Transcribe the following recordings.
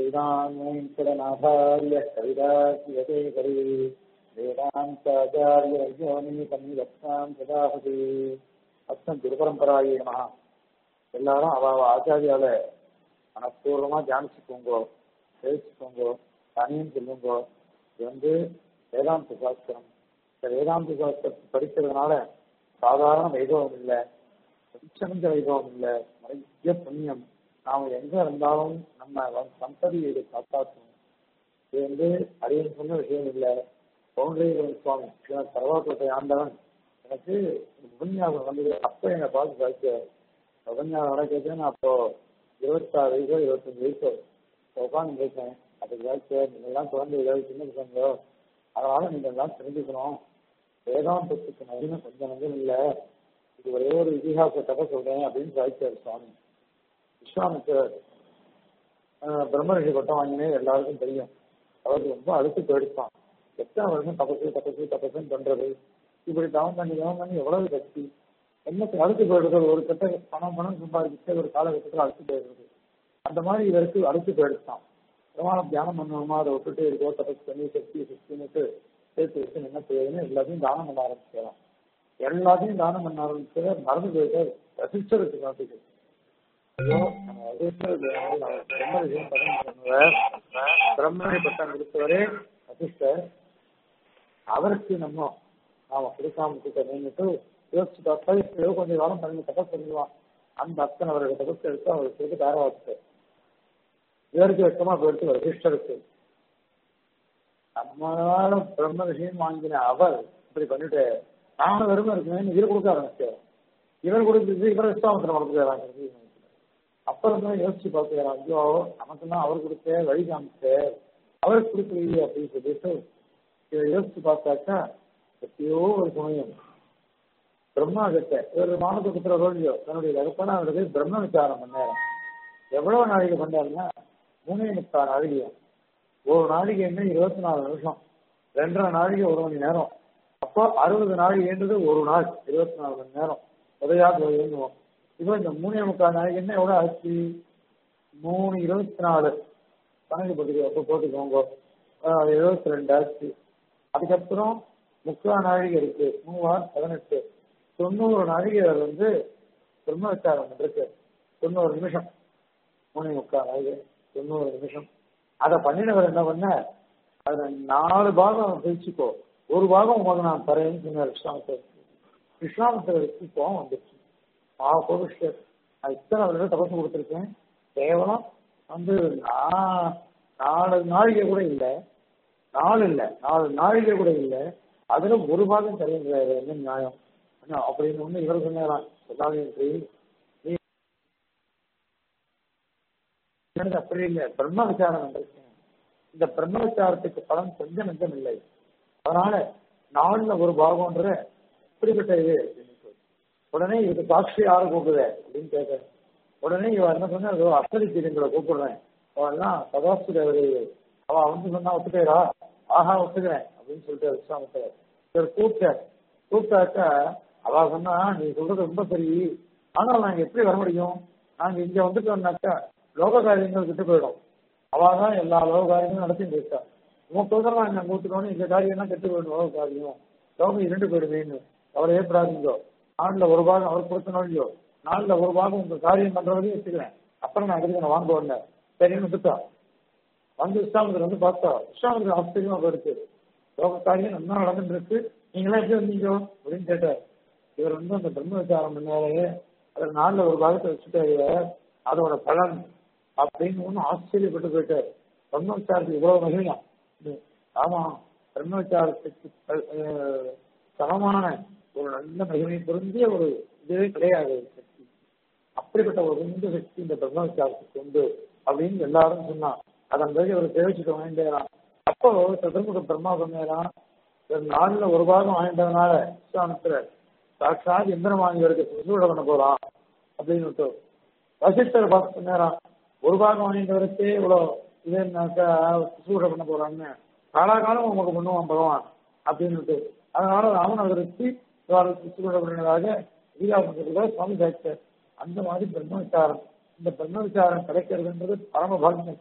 श्रीरामेङ्कटनाथार्य कविराज्यते कवि वेदान्ताचार्य योनिसंरक्षां सदाहति அத்தம் திருப்பரம்பராயே நம எல்லாரும் அவ அவ ஆச்சாரியால மனப்பூர்வமா தியானிச்சுக்கோங்கோ பேசிக்கோங்கோ தனியும் சொல்லுங்கோ இது வந்து வேதாந்த சாஸ்திரம் இந்த வேதாந்த சாஸ்திரத்தை படிக்கிறதுனால சாதாரண வைபவம் இல்லை கொஞ்சம் வைபவம் இல்லை நிறைய புண்ணியம் நாம எங்க இருந்தாலும் நம்ம சந்ததியை இதை காப்பாற்றணும் இது வந்து அரியன் சொன்ன விஷயம் இல்லை பவுண்டரிகள் சுவாமி பரவாக்கோட்டை ஆண்டவன் எனக்கு உபன்யாசம் வந்தது அப்போ என்னை பார்த்து சாய்க்க உபன்யாசம் நடக்கிறது நான் அப்போ இருபத்தாறு வயசோ இருபத்தஞ்சு வயசோ உட்காந்து பேசேன் அதுக்கு சாய்க்க நீங்கள்லாம் குழந்தை ஏதாவது சின்ன பசங்களோ அதனால நீங்க எல்லாம் தெரிஞ்சுக்கணும் வேதாந்தத்துக்கு நவீன கொஞ்சம் நஞ்சம் இல்லை இது ஒரே ஒரு இதிகாச கதை சொல்றேன் அப்படின்னு சாய்ச்சார் சுவாமி விஸ்வாமித்தர் பிரம்மரிஷி பட்டம் வாங்கினே எல்லாருக்கும் தெரியும் அவருக்கு ரொம்ப அழுத்து போயிடுப்பான் எத்தனை வருஷம் தபசு தபசு தபசுன்னு பண்றது இப்படி தவம் பண்ணி தவம் பண்ணி எவ்வளவு சக்தி என்னத்துக்கு அழுத்து போயிடுறது ஒரு கட்ட பணம் பணம் சம்பாதிச்சு ஒரு காலகட்டத்தில் அழுத்து போயிடுறது அந்த மாதிரி இதற்கு அழுத்து போயிடுச்சான் பிரமாணம் தியானம் பண்ணுவோமா அதை விட்டுட்டு இருக்கோ தபசு பண்ணி சக்தி சக்தின்னுட்டு சேர்த்து வச்சு என்ன செய்யுதுன்னு எல்லாத்தையும் தானம் பண்ண ஆரம்பிச்சிடலாம் எல்லாத்தையும் தானம் பண்ண ஆரம்பிச்சு மறந்து போயிட்டு ரசிச்சருக்கு காட்டுக்கு ஐயோ நம்ம பிரம்மனை பட்டம் கொடுத்தவரே வசிஷ்டர் அவருக்கு நம்ம நாம கொடுக்காம நின்றுட்டு யோசிச்சு பார்த்தா ஏதோ கொஞ்சம் காலம் பண்ணி தபஸ் பண்ணிடுவான் அந்த அத்தனை அவருடைய தபஸ் எடுத்து அவருக்கு கொடுத்து பேர வச்சு இவருக்கு வெக்கமா போயிடுச்சு வசிஷ்டருக்கு நம்மளால பிரம்ம விஷயம் வாங்கின அவர் இப்படி பண்ணிட்டு நானும் வெறுமை இருக்குன்னு இவர் கொடுக்க ஆரம்பிச்சார் இவர் கொடுத்து இவர் விஸ்வாமத்திரம் வளர்த்துக்கிறாங்க அப்புறம் தான் யோசிச்சு பார்த்துக்கிறான் ஐயோ நமக்குலாம் அவர் கொடுத்த வழி காமிச்சு அவருக்கு கொடுக்கலையே அப்படின்னு சொல்லிட்டு இதை யோசிச்சு பார்த்தாக்கா எப்பயோ ஒரு சமயம் பிரம்மா கிட்ட ஒரு மானத்துக்குற ரோலியோ தன்னுடைய தகப்பனா அவருக்கு பிரம்ம விசாரம் பண்ணாரு எவ்வளவு நாளைக்கு பண்ணாருன்னா மூணே முக்கால் நாழிகையும் ஒரு நாளைக்கு என்ன இருபத்தி நாலு நிமிஷம் ரெண்டரை நாளைக்கு ஒரு மணி நேரம் அப்போ அறுபது நாழிகைன்றது ஒரு நாள் இருபத்தி நாலு மணி நேரம் உதயா தொழில்னுவோம் இப்போ இந்த மூணே முக்கால் நாளைக்கு என்ன எவ்வளோ ஆச்சு மூணு இருபத்தி நாலு கணக்கு போட்டுக்கோ அப்போ போட்டுக்கோங்க எழுபத்தி ரெண்டு ஆச்சு அதுக்கப்புறம் முக்கால் நாழிகை இருக்கு மூவார் பதினெட்டு தொண்ணூறு நாழிகை வந்து பிரம்ம விசாரம் இருக்கு தொண்ணூறு நிமிஷம் மூணு முக்கால் நாழிகை தொண்ணூறு நிமிஷம் அதை பண்ணினவர் என்ன பண்ண அதை நாலு பாகம் பிரிச்சுக்கோ ஒரு பாகம் உங்களுக்கு நான் தரேன்னு சொன்னார் விஸ்வாமத்தர் விஸ்வாமத்தருக்கு கோவம் வந்துச்சு ஆ புருஷர் நான் இத்தனை வருடம் தபசு கொடுத்துருக்கேன் கேவலம் வந்து நான் நாலு நாழிகை கூட இல்லை நாலு இல்லை நாலு நாழிகை கூட இல்லை அதுல ஒரு பாகம் தருங்கிறாரு என்ன நியாயம் அப்படின்னு ஒண்ணு இவர் சொன்னாராம் சொல்லாதீங்க அப்படி இல்லை பிரம்ம விசாரம் வந்திருக்கேன் இந்த பிரம்ம விசாரத்துக்கு பலன் கொஞ்சம் நஞ்சம் இல்லை அதனால நாலுல ஒரு பாகம்ன்ற இப்படிப்பட்ட இது உடனே இதுக்கு சாட்சி யாரு கூப்பிடுற அப்படின்னு கேட்க உடனே இவன் என்ன சொன்னா ஏதோ அசலி தீரங்களை கூப்பிடுறேன் அவெல்லாம் சதாஸ்து தேவதை அவ வந்து சொன்னா ஒத்துக்கிறா ஆஹா ஒத்துக்கிறேன் அப்படின்னு சொல்லிட்டு விஸ்வாமத்தை இவர் கூப்பிட்ட கூப்பிட்டாக்கா அவ சொன்னா நீ சொல்றது ரொம்ப சரி ஆனால் நாங்க எப்படி வர முடியும் நாங்க இங்க வந்துட்டோம்னாக்கா லோக காரியங்கள் விட்டு போயிடும் அவ தான் எல்லா லோக காரியங்களும் நடத்திட்டு இருக்கா உன் சொல்றா நாங்க கூட்டுக்கணும் இந்த காரியம்லாம் கெட்டு போயிடும் லோக காரியம் லோகம் இரண்டு போயிடுவேன்னு அவரை ஏற்படாதீங்கோ நாலுல ஒரு பாகம் அவர் கொடுத்தனோ இல்லையோ நாலுல ஒரு பாகம் உங்க காரியம் பண்றதையும் வச்சுக்கிறேன் அப்புறம் நான் எதுக்கு நான் வாங்க வந்தேன் சரின்னு விட்டுட்டா வந்து விஸ்வாமத்தில் வந்து பார்த்தா விஸ்வாமத்தில் ஆச்சரியமா போயிடுச்சு லோக காரியம் நல்லா நடந்துட்டு இருக்கு நீங்களாம் எப்படி வந்தீங்க அப்படின்னு கேட்டார் இவர் வந்து அந்த பிரம்ம விசாரம் பண்ணாரு அதில் நாலுல ஒரு பாகத்தை வச்சுட்டாரு அதோட பலன் அப்படின்னு ஒன்றும் ஆச்சரியப்பட்டு போயிட்டார் பிரம்ம விசாரத்துக்கு இவ்வளவு மகிழா ஆமா பிரம்ம விசாரத்துக்கு சமமான ஒரு நல்ல மகிமை பொருந்திய ஒரு இதுவே கிடையாது சக்தி அப்படிப்பட்ட ஒரு உந்து சக்தி இந்த பிரம்ம விசாரத்துக்கு உண்டு அப்படின்னு எல்லாரும் சொன்னான் அதன் பிறகு இவர் தெரிவிச்சுக்க வேண்டியதான் அப்போ சதுர்முக பிரம்மா சொன்னாராம் நாலுல ஒரு பாகம் வாங்கிட்டதுனால விஸ்வாமித்திர சாட்சாத் இந்திரமான் இவருக்கு சுசூட பண்ண போறான் அப்படின்னு வசிஷ்டர் பார்த்து சொன்னாராம் ஒரு பாகம் வாங்கிட்டவருக்கே இவ்வளவு இதுனாக்கா சுசூட பண்ண போறான்னு காலாகாலம் உமக்கு பண்ணுவான் பகவான் அப்படின்னு அதனால ராமன் அவருக்கு சுசூட பண்ணதாக வீராபுரத்துக்கு சுவாமி சாட்சியர் அந்த மாதிரி பிரம்ம விசாரம் இந்த பிரம்ம விசாரம் கிடைக்கிறதுன்றது பரம பாகியம்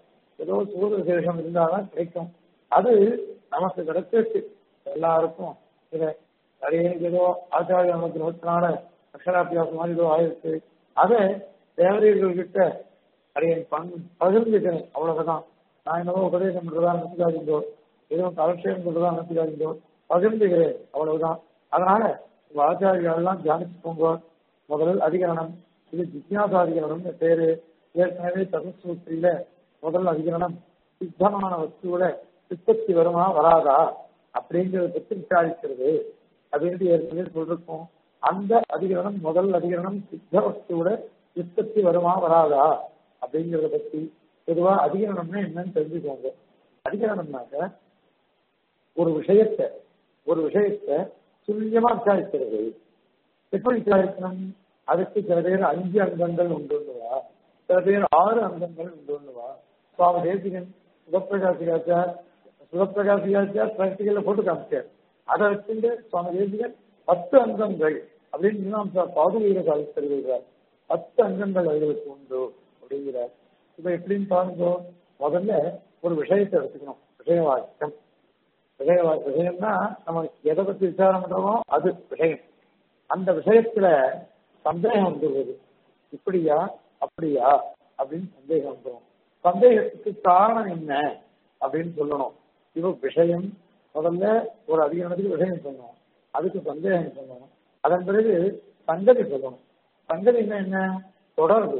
ஏதோ சூரிய விசேஷம் இருந்தாதான் கிடைக்கும் அது நமக்கு கிடைச்சிருக்கு எல்லாருக்கும் இதை அடியனுக்கு ஏதோ ஆச்சாரிய நமக்கு இருபத்தி நாலு அக்ஷராபியாசம் மாதிரி ஏதோ ஆயிருக்கு அதை தேவரீர்கள் கிட்ட அடியன் பங்கு பகிர்ந்துக்கிறேன் அவ்வளவுதான் நான் என்னவோ உபதேசம் பண்றதா நினைக்காதீங்கோ எதுவும் கலட்சியம் பண்றதா நினைக்காதீங்கோ பகிர்ந்துகிறேன் அவ்வளவுதான் அதனால உங்க ஆச்சாரியாலாம் தியானிச்சுக்கோங்க முதல் அதிகரணம் இது ஜிக்யாசாதிகரணம்னு பேரு ஏற்கனவே தகுசூத்திரியில முதல் அதிகரணம் சித்தமான வஸ்துவில சித்தத்தி வருமா வராதா அப்படிங்கிறத பற்றி விசாரிக்கிறது அப்படின்னு ஏற்கனவே சொல்லிருக்கோம் அந்த அதிகரணம் முதல் அதிகரணம் சித்த வஸ்துவோட சித்தத்தி வருமா வராதா அப்படிங்கிறத பத்தி பொதுவா அதிகரணம்னா என்னன்னு தெரிஞ்சுக்கோங்க அதிகரணம்னாக்க ஒரு விஷயத்தை ஒரு விஷயத்தை துல்லியமா விசாரிக்கிறது எப்படி விசாரிக்கணும் அதுக்கு சில பேர் அஞ்சு அங்கங்கள் உண்டுவா சில பேர் ஆறு அங்கங்கள் உண்டுவா சுவாமி தேசிகன் சுகப்பிரகாசிகாச்சார் சுகப்பிரகாசிகாச்சார் பிராக்டிக்கல்ல போட்டு காமிச்சார் அதை வச்சுட்டு சுவாமி தேசிகன் பத்து அங்கங்கள் அப்படின்னு மீமாம்சா பாதுகையில சாதித்திருக்கிறார் பத்து அங்கங்கள் அவர்களுக்கு உண்டு அப்படிங்கிறார் இப்ப எப்படின்னு பாருங்க முதல்ல ஒரு விஷயத்தை எடுத்துக்கணும் விஷயவாக்கியம் விஷய விஷயம்னா நம்ம எதை பத்தி விசாரம் பண்றோமோ அது விஷயம் அந்த விஷயத்துல சந்தேகம் வந்துடுது இப்படியா அப்படியா அப்படின்னு சந்தேகம் வந்துடும் சந்தேகத்துக்கு காரணம் என்ன அப்படின்னு சொல்லணும் இப்போ விஷயம் முதல்ல ஒரு அதிகாரத்துக்கு விஷயம் சொல்லணும் அதுக்கு சந்தேகம் சொல்லணும் அதன் பிறகு சங்கதி சொல்லணும் சங்கதினா என்ன தொடர்பு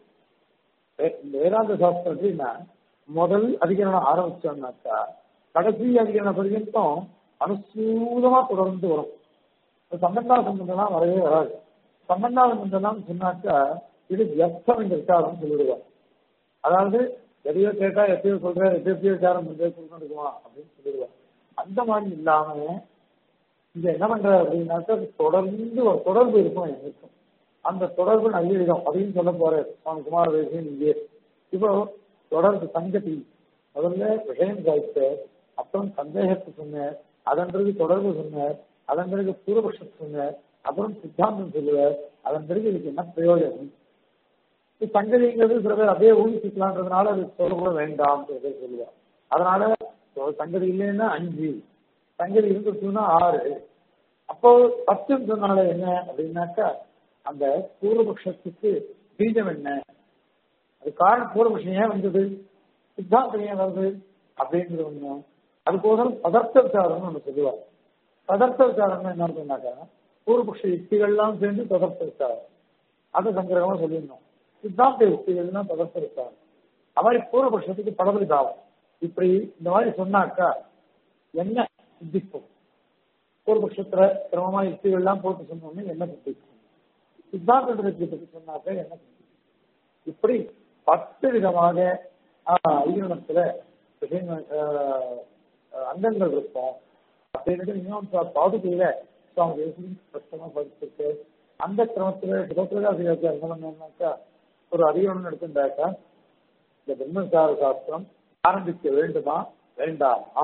இந்த வேதாந்த சாஸ்திரம் எப்படின்னா முதல் அதிகரணம் ஆரம்பிச்சோம்னாக்கா கடைசி அதிகரண பர்யந்தம் அனுசூதமா தொடர்ந்து வரும் சம்பந்தா சம்பந்தம்லாம் வரவே வராது சம்பந்தா சம்பந்தம்லாம் சொன்னாக்கா இது வியர்த்தம் என்ற விசாரம் சொல்லிடுவார் அதாவது எதையோ கேட்டா எப்பயோ சொல்ற எப்பயோ விசாரம் பண்றது சொல்லிடுமா அப்படின்னு சொல்லிடுவார் அந்த மாதிரி இல்லாம இங்க என்ன பண்ற அப்படின்னாக்கா தொடர்ந்து ஒரு தொடர்பு இருக்கும் எனக்கும் அந்த தொடர்பு நல்ல விதம் அப்படின்னு சொல்ல போறாரு சுவாமி குமார தேசியம் இங்கே இப்போ தொடர்பு சங்கதி முதல்ல விஷயம் சாய்த்த அப்புறம் சந்தேகத்தை சொன்னார் அதன் பிறகு தொடர்பு சொன்னார் அதன் பிறகு பூர்வபக்ஷம் சொன்னார் அப்புறம் சித்தாந்தம் சொல்லுவார் அதன் பிறகு இதுக்கு என்ன பிரயோஜனம் சங்கதிங்கிறது சில பேர் அப்படியே ஊழிச்சுக்கலான்றதுனால அது சொல்லக்கூட வேண்டாம் சில பேர் சொல்லுவார் அதனால சங்கதி இல்லைன்னா அஞ்சு சங்கதி இருந்துச்சுன்னா ஆறு அப்போ பத்துன்னு சொன்னால என்ன அப்படின்னாக்கா அந்த பூர்வபக்ஷத்துக்கு பீஜம் என்ன அது காரணம் பூர்வபக்ஷம் ஏன் வந்தது சித்தாந்தம் ஏன் வருது அப்படின்றது ஒண்ணு அதுக்கோசரம் பதார்த்த விசாரம்னு ஒண்ணு சொல்லுவாங்க பதார்த்த விசாரம்னு என்ன சொன்னாக்கா பூர்வபக்ஷ யுக்திகள்லாம் சேர்ந்து பதார்த்த விசாரம் அதை சங்கிரகமா சொல்லியிருந்தோம் சித்தாந்த யுக்திகள்லாம் பதார்த்த விசாரம் அது மாதிரி பூர்வபக்ஷத்துக்கு படபடி தாவம் இப்படி இந்த மாதிரி சொன்னாக்கா என்ன சித்திக்கும் பூர்வபக்ஷத்துல கிரமமா யுக்திகள்லாம் போட்டு சொன்னோம்னா என்ன சித்திக்கும் சித்தாந்த பற்றி சொன்னாக்க என்ன சித்திக்கும் இப்படி பத்து விதமாக ஐயனத்துல விஷயங்கள் அங்கங்கள் இருக்கும் அப்படின்னு இன்னும் பாதுகையில சுவாமி தேசியம் ஸ்பஷ்டமா படிச்சிருக்கு அந்த கிரமத்துல சிவபிரகாசியாச்சு என்னன்னாக்கா ஒரு அதிகரணம் எடுத்துட்டாக்கா இந்த பிரம்மசார சாஸ்திரம் ஆரம்பிக்க வேண்டுமா வேண்டாமா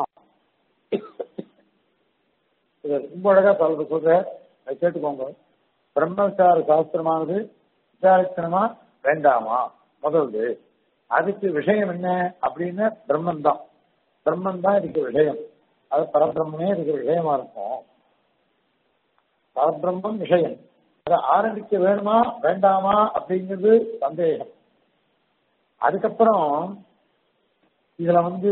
இதை ரொம்ப அழகா சொல்ற சொல்ற கேட்டுக்கோங்க பிரம்மசார சாஸ்திரமானது விசாரிக்கணுமா வேண்டாமா முதல்து அதுக்கு விஷயம் என்ன அப்படின்னு பிரம்மன் தான் பிரம்மன் தான் இதுக்கு விஷயம் அது பரபிரம்மே இதுக்கு விஷயமா இருக்கும் பரபிரம்மம் விஷயம் அதை ஆரம்பிக்க வேணுமா வேண்டாமா அப்படிங்கிறது சந்தேகம் அதுக்கப்புறம் இதுல வந்து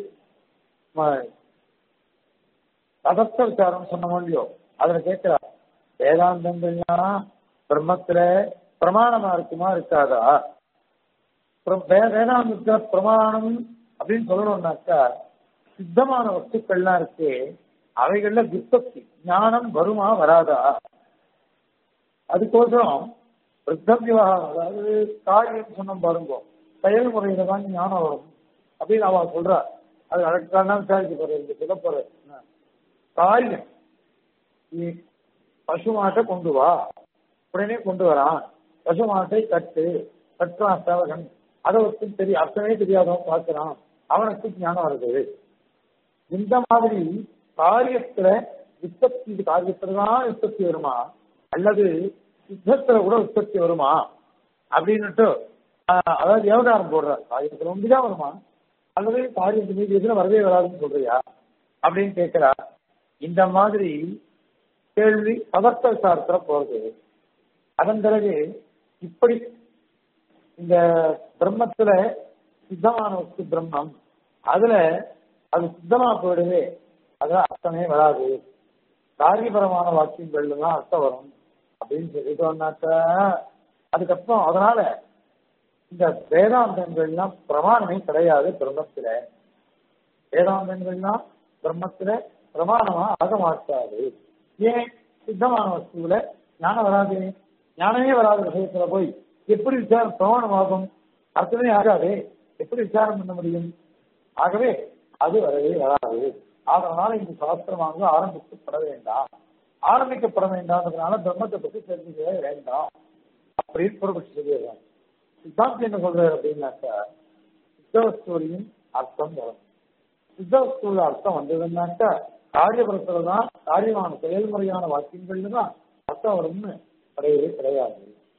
பதத்த விசாரம் சொன்னோம் இல்லையோ அதுல கேட்கிறா வேதாந்தங்கள்னா பிரம்மத்துல பிரமாணமா இருக்குமா இருக்காதா வேதாந்தத்துல பிரமாணம் அப்படின்னு சொல்லணும்னாக்கா சித்தமான வஸ்துக்கள்லாம் இருக்கு அவைகள்ல விற்பத்தி ஞானம் வருமா வராதா அதுக்கோசரம் விருத்தவியவாகம் அதாவது காரியம் சொன்ன பாருங்க செயல்முறையில தான் ஞானம் வரும் அப்படின்னு அவ சொல்றா அது அதற்கான விசாரிக்க போறது சொல்ல போற காரியம் நீ பசுமாட்டை கொண்டு வா உடனே கொண்டு வரான் பசுமாட்டை கட்டு கட்டுறான் சேவகன் அதை வச்சு தெரிய அர்த்தமே தெரியாதவன் பார்க்கிறான் அவனுக்கு ஞானம் வருது இந்த மாதிரி காரியத்துல உற்பத்தி காரியத்துல தான் உற்பத்தி வருமா அல்லது யுத்தத்துல கூட உற்பத்தி வருமா அப்படின்னுட்டு அதாவது விவகாரம் போடுற காரியத்துல ஒன்றுதான் வருமா அல்லது காரியத்து மீது எதுல வரவே வராதுன்னு சொல்றியா அப்படின்னு கேட்கிறா இந்த மாதிரி கேள்வி பதர்த்த சாஸ்திர போறது அதன் பிறகு இப்படி இந்த பிரம்மத்துல சித்தமான வஸ்து பிரம்மம் அதுல அது சித்தமா போயிடுவே அதுல அர்த்தமே வராது காரியபரமான வாக்கியங்கள்ல தான் அர்த்தம் வரும் அப்படின்னு சொல்லிட்டோம்னாக்க அதுக்கப்புறம் அதனால இந்த வேதாந்தங்கள்லாம் பிரமாணமே கிடையாது பிரம்மத்துல வேதாந்தங்கள்லாம் பிரம்மத்துல பிரமாணமா ஆக மாட்டாது ஏன் சித்தமான வஸ்துவில ஞானம் வராது ஞானமே வராத விஷயத்துல போய் எப்படி விசாரம் பிரமாணமாகும் அர்த்தமே ஆகாது எப்படி விசாரம் பண்ண முடியும் ஆகவே அது வரவே வராது அதனால இந்த சாஸ்திரமாக ஆரம்பிக்கப்பட வேண்டாம் ஆரம்பிக்கப்பட வேண்டாம்ன்றதுனால பிரம்மத்தை பத்தி தெரிஞ்சுக்கவே வேண்டாம் அப்படின்னு புறப்பட்டு சொல்லிடுறாங்க சித்தாந்தி என்ன சொல்றாரு அப்படின்னாக்கா சித்தவஸ்தூரியின் அர்த்தம் வரும் சித்தவஸ்தூல அர்த்தம் வந்ததுன்னாக்கா காரியபுரத்துல தான் காரியமான செயல்முறையான வாக்கியங்கள்ல தான் அர்த்தம் வரும்னு கிடையவே கிடையாது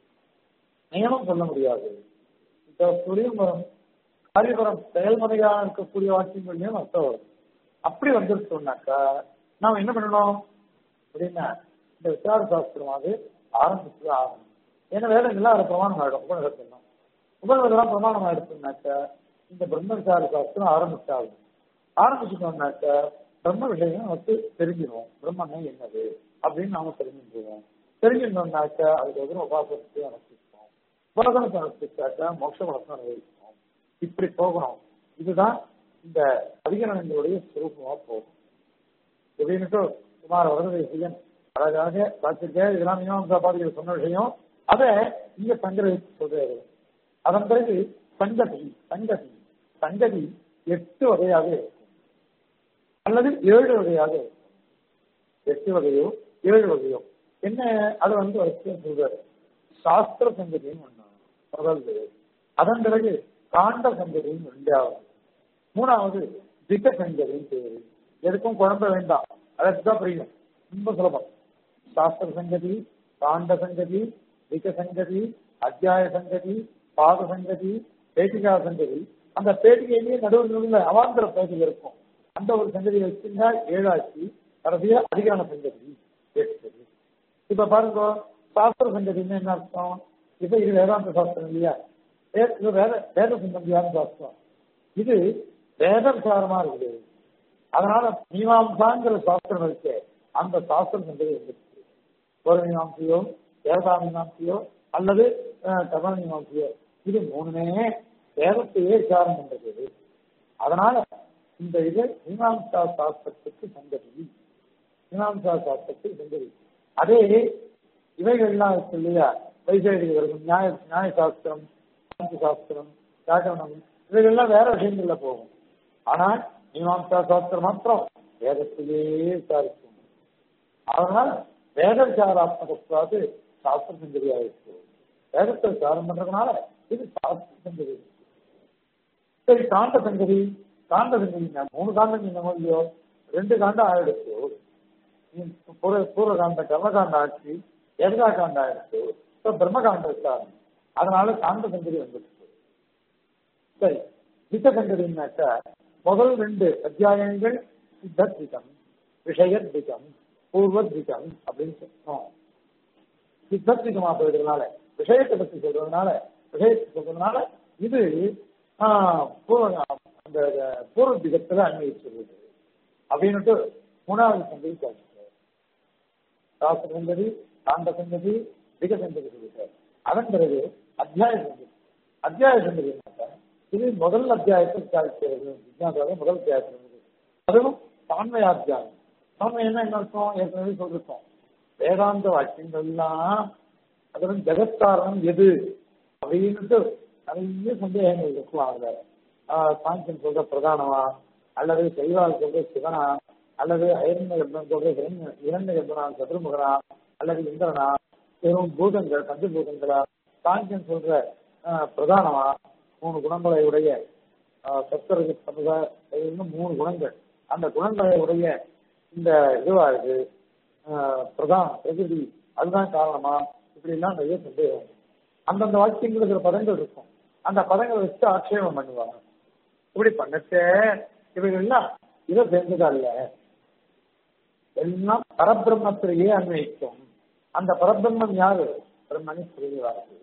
நியமம் சொல்ல முடியாது சித்தவஸ்தூரியும் வரும் காரியபுரம் செயல்முறையாக இருக்கக்கூடிய வாக்கியங்கள்லயும் அர்த்தம் வரும் அப்படி வந்துருச்சோம்னாக்கா நாம என்ன பண்ணணும் அப்படின்னா இந்த விசார சாஸ்திரமாவது ஆரம்பிச்சு ஆகணும் ஏன்னா வேதங்கள்லாம் அதை பிரமாணம் ஆயிடும் உபநிடத்தெல்லாம் உபநிடத்தெல்லாம் பிரமாணம் ஆயிடுச்சுனாக்க இந்த பிரம்ம விசார சாஸ்திரம் ஆரம்பிச்சாகும் ஆரம்பிச்சுட்டோம்னாக்க பிரம்ம விஷயம் நமக்கு தெரிஞ்சிடும் பிரம்மனை என்னது அப்படின்னு நாம தெரிஞ்சுக்குவோம் தெரிஞ்சிருந்தோம்னாக்க அதுக்கு எதிரும் உபாசனத்தை அனுப்பிப்போம் உபாசனத்தை அனுப்பிச்சாக்க மோட்ச வளர்த்து அனுபவிப்போம் இப்படி போகணும் இதுதான் இந்த அதிகரணங்களுடைய சுரூபமா போகும் எப்படின்னுட்டு குமார வரதேசியன் அழகாக பார்த்துருக்க இதெல்லாம் மீமாம்சா பாதிகள் சொன்ன விஷயம் அதை இங்க சங்கரவித்து சொல்றாரு அதன் பிறகு சங்கதி சங்கதி சங்கதி எட்டு வகையாக இருக்கும் அல்லது ஏழு வகையாக இருக்கும் எட்டு வகையோ ஏழு வகையோ என்ன அதை வந்து வரிசையா சொல்றாரு சாஸ்திர சங்கதின்னு ஒண்ணு முதல்ல அதன் பிறகு காண்ட சங்கதின்னு ரெண்டாவது மூணாவது திட்ட சங்கதின்னு பேரு எதுக்கும் குழம்ப வேண்டாம் அதுதான் புரியும் ரொம்ப சுலபம் சாஸ்திர சங்கதி காண்ட சங்கதி திக்க சங்கதி அத்தியாய சங்கதி பாத சங்கதி பேட்டிகா சங்கதி அந்த பேட்டிகையிலேயே நடுவில் நடுவில் அவாந்தர பேட்டிகை இருக்கும் அந்த ஒரு சங்கதியை வச்சிருந்தா ஏழாச்சு கடைசியா அதிகார சங்கதி எட்டு இப்ப பாருங்க சாஸ்திர சங்கதின்னு என்ன அர்த்தம் இப்ப இது வேதாந்த சாஸ்திரம் இல்லையா வே- இது வேத வேத சம்பந்தியான சாஸ்திரம் இது வேத விசாரமா இருக்குது அதனால மீமாம்சாங்கிற சாஸ்திரம் இருக்கு அந்த சாஸ்திரம் சங்கதி இருக்கு ஒரு மீமாம்சையோ தேவதா மீமாம்சையோ அல்லது அஹ், கர்ம மீமாம்சையோ இது மூணுமே வேதத்தையே விசாரம் பண்றது அதனால இந்த இது மீமாம்சா சாஸ்திரத்துக்கு சங்கதி மீமாம்சா சாஸ்திரத்துக்கு சங்கதி அதே இவைகள்லாம் இருக்கு இல்லையா வைசேடிக வருடம் நியாய நியாய சாஸ்திரம் சாந்தி சாஸ்திரம் வியாக்கரணம் இவைகள்லாம் வேற விஷயங்கள்ல போகும் ஆனால் மீமாம்சா சாஸ்திரம் மாத்திரம் வேதத்திலேயே விசாரிக்கும் அதனால வேத விசாராத்மகத்வாது சாஸ்திர சங்கதியாக இருக்கு வேதத்தை விசாரம் பண்றதுனால இது சாஸ்திர சங்கதி சரி காண்ட சங்கதி காண்ட சங்கதி மூணு காண்டம் இந்த இல்லையோ ரெண்டு காண்டம் ஆயிடுச்சு பூர்வ பூர்வ காண்ட கர்மகாண்ட ஆட்சி எதா காண்ட ஆயிடுச்சு இப்போ பிரம்மகாண்ட விசாரம் அதனால காண்ட சங்கதி வந்துடுச்சு சரி சித்த சங்கதினாக்கா முதல் ரெண்டு அத்தியாயங்கள் சித்தத்விகம் விஷயத்விகம் பூர்வத்விகம் அப்படின்னு சொன்னோம் சித்தத்விகமா போயிடுறதுனால விஷயத்தை பத்தி சொல்றதுனால விஷயத்தை சொல்றதுனால இது ஆஹ், பூர்வ அந்த பூர்வத்விகத்துல அன்வயிச்சிருது அப்படின்னுட்டு மூணாவது சங்கதி சொல்றாரு சாஸ்திர சங்கதி காண்ட சங்கதி திக சங்கதி சொல்லிட்டார் அதன் பிறகு அத்தியாய சங்கதி அத்தியாய சங்கதி என்னக்கா இது முதல் அத்தியாயத்தை விசாரிக்கிறது விஜயாசாக முதல் அத்தியாயத்தில் இருக்குது அதுவும் தான்மையாத்தியாயம் தான்மை என்ன என்ன அர்த்தம் ஏற்கனவே சொல்லிருக்கோம் வேதாந்த வாக்கியங்கள்லாம் அதுவும் ஜெகத்காரணம் எது அப்படின்னுட்டு நிறைய சந்தேகங்கள் இருக்கும் அதுல ஆஹ் சாங்கியன் சொல்ற பிரதானமா அல்லது சைவால் சொல்ற சிவனா அல்லது ஐரண்ய கர்ப்பன் சொல்ற இரண்ய இரண்ய கர்ப்பனா சதுர்முகனா அல்லது இந்திரனா வெறும் பூதங்கள் பஞ்சபூதங்களா சாங்கியன் சொல்ற ஆஹ் பிரதானமா மூணு குணங்களை உடைய சத்தரகு சமுக இன்னும் மூணு குணங்கள் அந்த குணங்களை உடைய இந்த இதுவா இருக்கு ஆஹ் பிரதானம் பிரகிருதி அதுதான் காரணமா இப்படி எல்லாம் நிறைய சந்தேகம் அந்தந்த வாக்கியங்களுக்கு சில பதங்கள் இருக்கும் அந்த பதங்களை வச்சு ஆட்சேபம் பண்ணுவாங்க இப்படி பண்ணச்ச இவைகள்லாம் இதை சேர்ந்ததா இல்ல எல்லாம் பரபிரம்மத்திலேயே அன்வயிக்கும் அந்த பரபிரம்மம் யாரு பிரம்மணி ஸ்ரீனிவாசு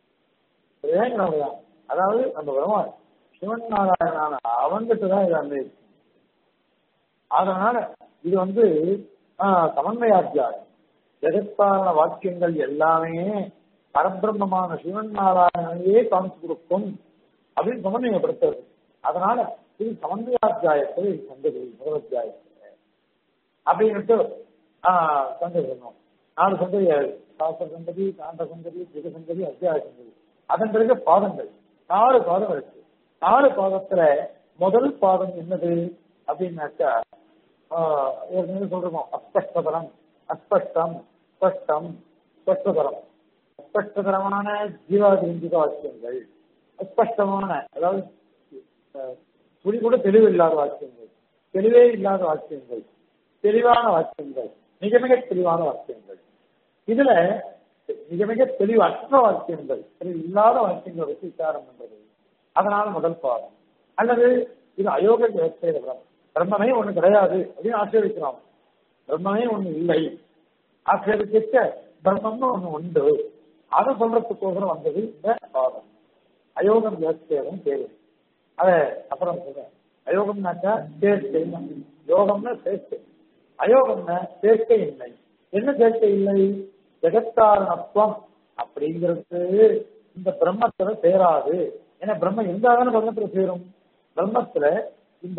அதாவது நம்ம வருவான் சிவன் நாராயணான அவன்கிட்ட தான் இது அன்வயிக்கும் அதனால இது வந்து சமன்வயாத்தியாயம் ஜெகத்காரண வாக்கியங்கள் எல்லாமே பரபிரம்மமான சிவன் நாராயணனையே காமிச்சு கொடுக்கும் அப்படின்னு சமன்வயப்படுத்துறது அதனால இது சமன்வயாத்தியாயத்தில் இது சந்ததி முதலத்தியாயத்தில் அப்படின்ட்டு சந்ததி சொன்னோம் நாலு சந்ததி சாஸ்திர சந்ததி காந்த சந்ததி திக சந்ததி அத்தியாய சந்ததி அதன் பிறகு பாதங்கள் நாலு பாதம் இருக்கு நாலு பாதத்துல முதல் பாதம் என்னது அப்படின்னாக்கா ஏற்கனவே சொல்றோம் அஸ்பஷ்டதரம் அஸ்பஷ்டம் ஸ்பஷ்டம் ஸ்பஷ்டதரம் அஸ்பஷ்டதரமான ஜீவாதிந்திக வாக்கியங்கள் அஸ்பஷ்டமான அதாவது துளி கூட தெளிவு இல்லாத வாக்கியங்கள் தெளிவே இல்லாத வாக்கியங்கள் தெளிவான வாக்கியங்கள் மிக மிக தெளிவான வாக்கியங்கள் இதுல மிக மிக தெளிவற்ற வாக்கியங்கள் தெளிவு இல்லாத வாக்கியங்களை வச்சு விசாரம் பண்றது அதனால முதல் பாடம் அல்லது இது அயோக விவசாயம் பிரம்மமே ஒண்ணு கிடையாது அப்படின்னு ஆசிரியக்கிறோம் பிரம்மமே ஒண்ணு இல்லை ஆசிரியர்கிட்ட பிரம்மம்னு ஒண்ணு உண்டு அதை சொல்றதுக்கோசரம் வந்தது இந்த பாடம் அயோகம் விவசாயம் பேரு அத அப்புறம் சொல்றேன் அயோகம்னாக்கா சேர்க்கை யோகம்னா சேர்க்கை அயோகம்னா சேர்க்கை இல்லை என்ன சேர்க்கை இல்லை ஜெகத்தாரணத்துவம் அப்படிங்கிறது இந்த பிரம்மத்துல சேராது ஏன்னா பிரம்மம் இருந்தாதான பிரம்மத்துல சேரும் பிரம்மத்துல இந்த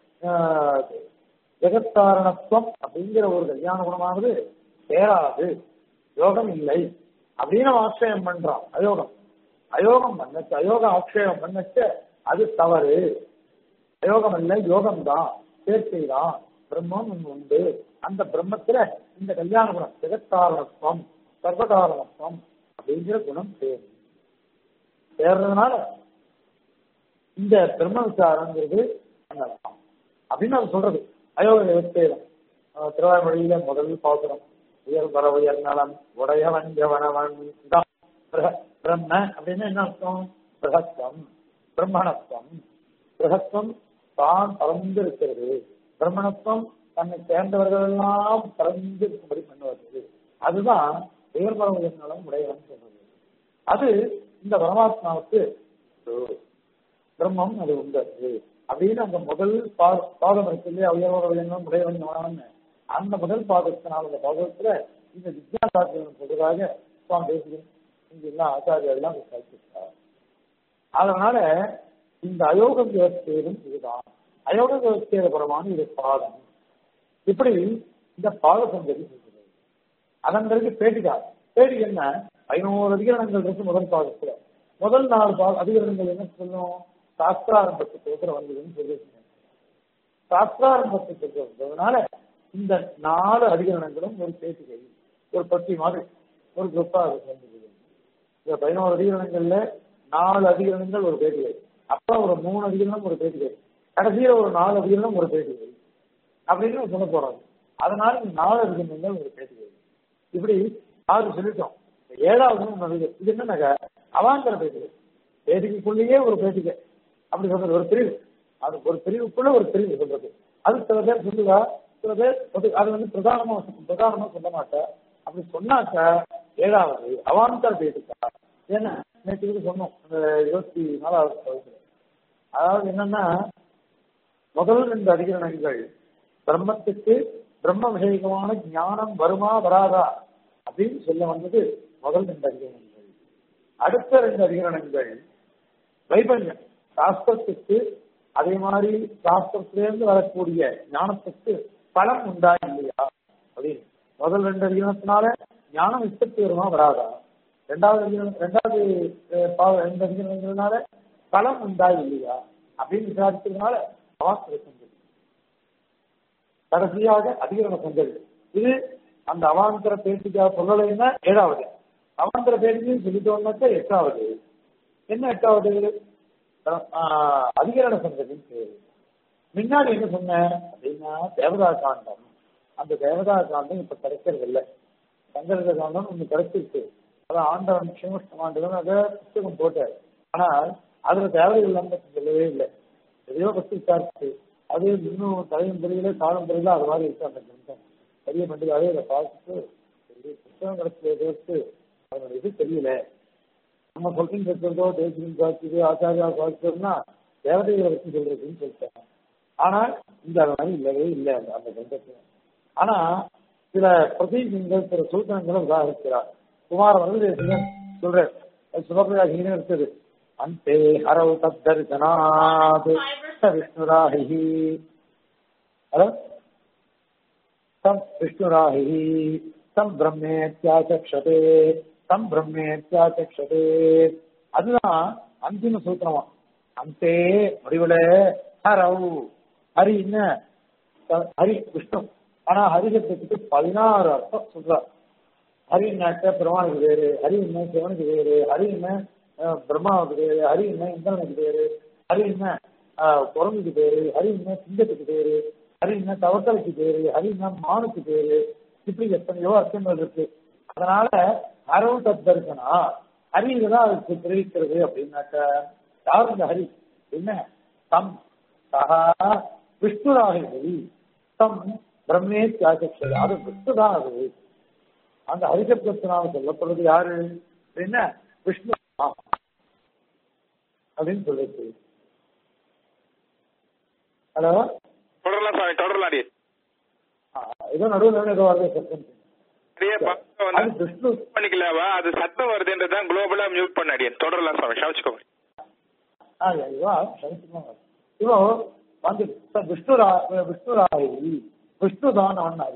ஜெகத்தாரணத்துவம் அப்படிங்கிற ஒரு கல்யாண குணமானது சேராது யோகம் இல்லை அப்படின்னு ஆட்சேபம் பண்றான் அயோகம் அயோகம் பண்ணச்சு அயோக ஆட்சேபம் பண்ணச்சு அது தவறு அயோகம் இல்லை யோகம் தான் சேர்க்கை தான் பிரம்மம் ஒன்று உண்டு அந்த பிரம்மத்துல இந்த கல்யாண குணம் ஜெகத்தாரணத்துவம் சர்வகாரணத்துவம் அப்படிங்கிற குணம் சேரும் சேர்றதுனால இந்த பிரம்ம விசாரங்கிறது பண்ணலாம் அப்படின்னு அவர் சொல்றது அயோக விவஸ்தேதம் திருவாய்மொழியில முதல் பாசுரம் உயர் வர உயர் நலம் உடையவன் எவனவன் தான் பிரம்ம அப்படின்னு என்ன அர்த்தம் பிரகத்துவம் பிரம்மணத்துவம் பிரகத்துவம் தான் பறந்து இருக்கிறது பிரம்மணத்துவம் தன்னை சேர்ந்தவர்கள் எல்லாம் பறந்து இருக்கும்படி பண்ணுவது அதுதான் உயர் வர உயர் நலம் உடையவன் சொல்றது அது இந்த பரமாத்மாவுக்கு பிரம்மம் அது உண்டு அப்படின்னு அந்த முதல் பாதம் இருக்கு இல்லையா உயர்வர உயர்னம் உடையவன் அந்த முதல் பாதத்தினால் அந்த பாதத்துல இந்த வித்யாசாஸ்திரம் சொல்றதாக சுவாமி பேசுகிறேன் இங்க எல்லாம் ஆச்சாரியர் எல்லாம் விசாரிச்சிருக்கார் அதனால இந்த அயோக விவஸ்தையிலும் இதுதான் அயோக விவஸ்தையில புறமான இது பாதம் இப்படி இந்த பாத சந்ததி சொல்கிறது அதன் பிறகு பேட்டிகா பேட்டி என்ன ஐநூறு அதிகரணங்கள் இருக்கு முதல் பாதத்துல முதல் நாலு பாத அதிகரணங்கள் என்ன சொல்லும் சாஸ்திராரம்பத்துக்கு வந்ததுன்னு சொல்லியிருக்கேன் சாஸ்திராரம்பத்துக்கு வந்ததுனால இந்த நாலு அதிகரணங்களும் ஒரு பேட்டிகை ஒரு பட்டி மாதிரி ஒரு குரூப்பாக சேர்ந்தது இந்த பதினோரு அதிகரணங்கள்ல நாலு அதிகரணங்கள் ஒரு பேட்டிகை அப்புறம் ஒரு மூணு அதிகரணம் ஒரு பேட்டிகை கடைசியில ஒரு நாலு அதிகரணம் ஒரு பேட்டிகை அப்படின்னு சொல்ல போறாங்க அதனால இந்த நாலு அதிகரணங்கள் ஒரு பேட்டிகை இப்படி ஆறு சொல்லிட்டோம் ஏழாவது ஒன்று இது என்னன்னாக்க அவாந்தர பேட்டிகை பேட்டிகைக்குள்ளேயே ஒரு பேட்டிகை அப்படி சொல்றது ஒரு பிரிவு அது ஒரு பிரிவுக்குள்ள ஒரு பிரிவு சொல்றது அது சில பேர் சொல்லுவா சில பேர் அது வந்து பிரதானமா பிரதானமா சொல்ல மாட்டேன் அப்படி சொன்னாக்க ஏழாவது அவாந்தர பேட்டிக்கா ஏன்னா நேற்று சொன்னோம் அந்த இருபத்தி நாலாவது வகுப்புல அதாவது என்னன்னா முதல் ரெண்டு அதிகரணங்கள் பிரம்மத்துக்கு பிரம்ம விஷயமான ஞானம் வருமா வராதா அப்படின்னு சொல்ல வந்தது முதல் ரெண்டு அதிகரணங்கள் அடுத்த ரெண்டு அதிகரணங்கள் வைபல்யம் சாஸ்திரத்துக்கு அதே மாதிரி சாஸ்திரத்திலிருந்து வரக்கூடிய ஞானத்துக்கு பலம் உண்டா இல்லையா அப்படின்னு முதல் ரெண்டு அதிகரணத்தினால ஞானம் இஷ்டத்து வருமா வராதா ரெண்டாவது அதிகரணம் ரெண்டாவது ரெண்டு அதிகரணங்கிறதுனால பலம் உண்டா இல்லையா அப்படின்னு விசாரிச்சதுனால அவாஸ்திர சந்ததி கடைசியாக அதிகரண சந்ததி இது அந்த அவாந்தர பேட்டிக்கா சொல்லலைன்னா ஏழாவது அவாந்தர பேட்டிக்கு சொல்லிட்டோம்னாக்கா எட்டாவது என்ன எட்டாவது அதிகரண சந்ததின்னு பேரு முன்னாடி என்ன சொன்னேன் அப்படின்னா தேவதா காண்டம் அந்த தேவதா காண்டம் இப்ப கிடைக்கிறது இல்லை சங்கரத காண்டம் ஒண்ணு கிடைச்சிருக்கு அதான் ஆண்டவன் சிவஷ்ட ஆண்டவன் அதை புத்தகம் போட்டார் ஆனால் அதுல தேவதை இல்லாம சொல்லவே இல்லை எதையோ பத்தி விசாரிச்சு அது இன்னும் தலையும் தெரியல காலம் தெரியல அது மாதிரி இருக்கு அந்த கிரந்தம் பெரிய பண்டிகாவே இதை பார்த்துட்டு பெரிய புத்தகம் கிடைச்சதை தவிர்த்து அதோட இது தெரியல நம்ம சொல்லிட்டு இருக்கிறதோ தேசியம் சாட்சிது ஆச்சாரியா சாட்சியம்னா தேவதைகளை வச்சு சொல்றதுன்னு சொல்லிட்டாங்க ஆனால் இந்த அது மாதிரி இல்லவே இல்லை அந்த அந்த கிரந்தத்துல ஆனா சில பிரதீகங்கள் சில சூத்திரங்களை உதாகரிக்கிறார் குமார வரதேசன் சொல்ற சுபபிரகாசின்னு இருக்குது அந்தே ஹரவு தத்தரிசனாத் விஷ்ணுராஹி ஹலோ தம் விஷ்ணுராஹி தம் பிரம்மேத்யாச்சக்ஷதே தம் பிரம்மேத்யாச்சக்ஷதே அதுதான் அந்திம சூத்திரமா அந்தே முடிவுல ஹரவு ஹரி என்ன ஹரி விஷ்ணு ஆனா ஹரிசத்துக்கு பதினாறு அர்த்தம் சொல்றார் ஹரி நாட்ட பெருமானுக்கு வேறு ஹரி என்ன சிவனுக்கு வேறு ஹரி என்ன பிரம்மாவுக்கு வேறு ஹரி என்ன இந்திரனுக்கு வேறு ஹரி என்ன குரங்குக்கு பேரு ஹரி என்ன சிங்கத்துக்கு பேரு ஹரி என்ன தவக்கலைக்கு பேரு ஹரி என்ன மானுக்கு பேரு இப்படி எத்தனையோ அர்த்தங்கள் இருக்கு அதனால அரவு தத்தரிசனா ஹரி தான் அதுக்கு தெரிவிக்கிறது அப்படின்னாக்க யார் இந்த ஹரி என்ன தம் சகா விஷ்ணுராகி தம் பிரம்மே தியாகக்ஷது அது விஷ்ணு தான் அது அந்த ஹரிசப்தத்தினால சொல்லப்படுறது யாரு என்ன விஷ்ணு அப்படின்னு சொல்லிட்டு ஹலோ தொடரலாம் சாமி தொடரலாம் ஏதோ நடுவில் ஏதோ வருது சத்தம் அப்படியே பக்கம் அது வந்து விஷ்ணு பண்ணிக்கலாவா அது சத்தம் வருதுன்றது தான் குளோபலா மியூட் பண்ண அடியன் தொடரலாம் சாமி ஷாமிச்சுக்கோங்க ஆ இவா சமிச்சுக்கோங்க இவோ வந்து விஷ்ணுரா விஷ்ணுராயி விஷ்ணுதான் அவன்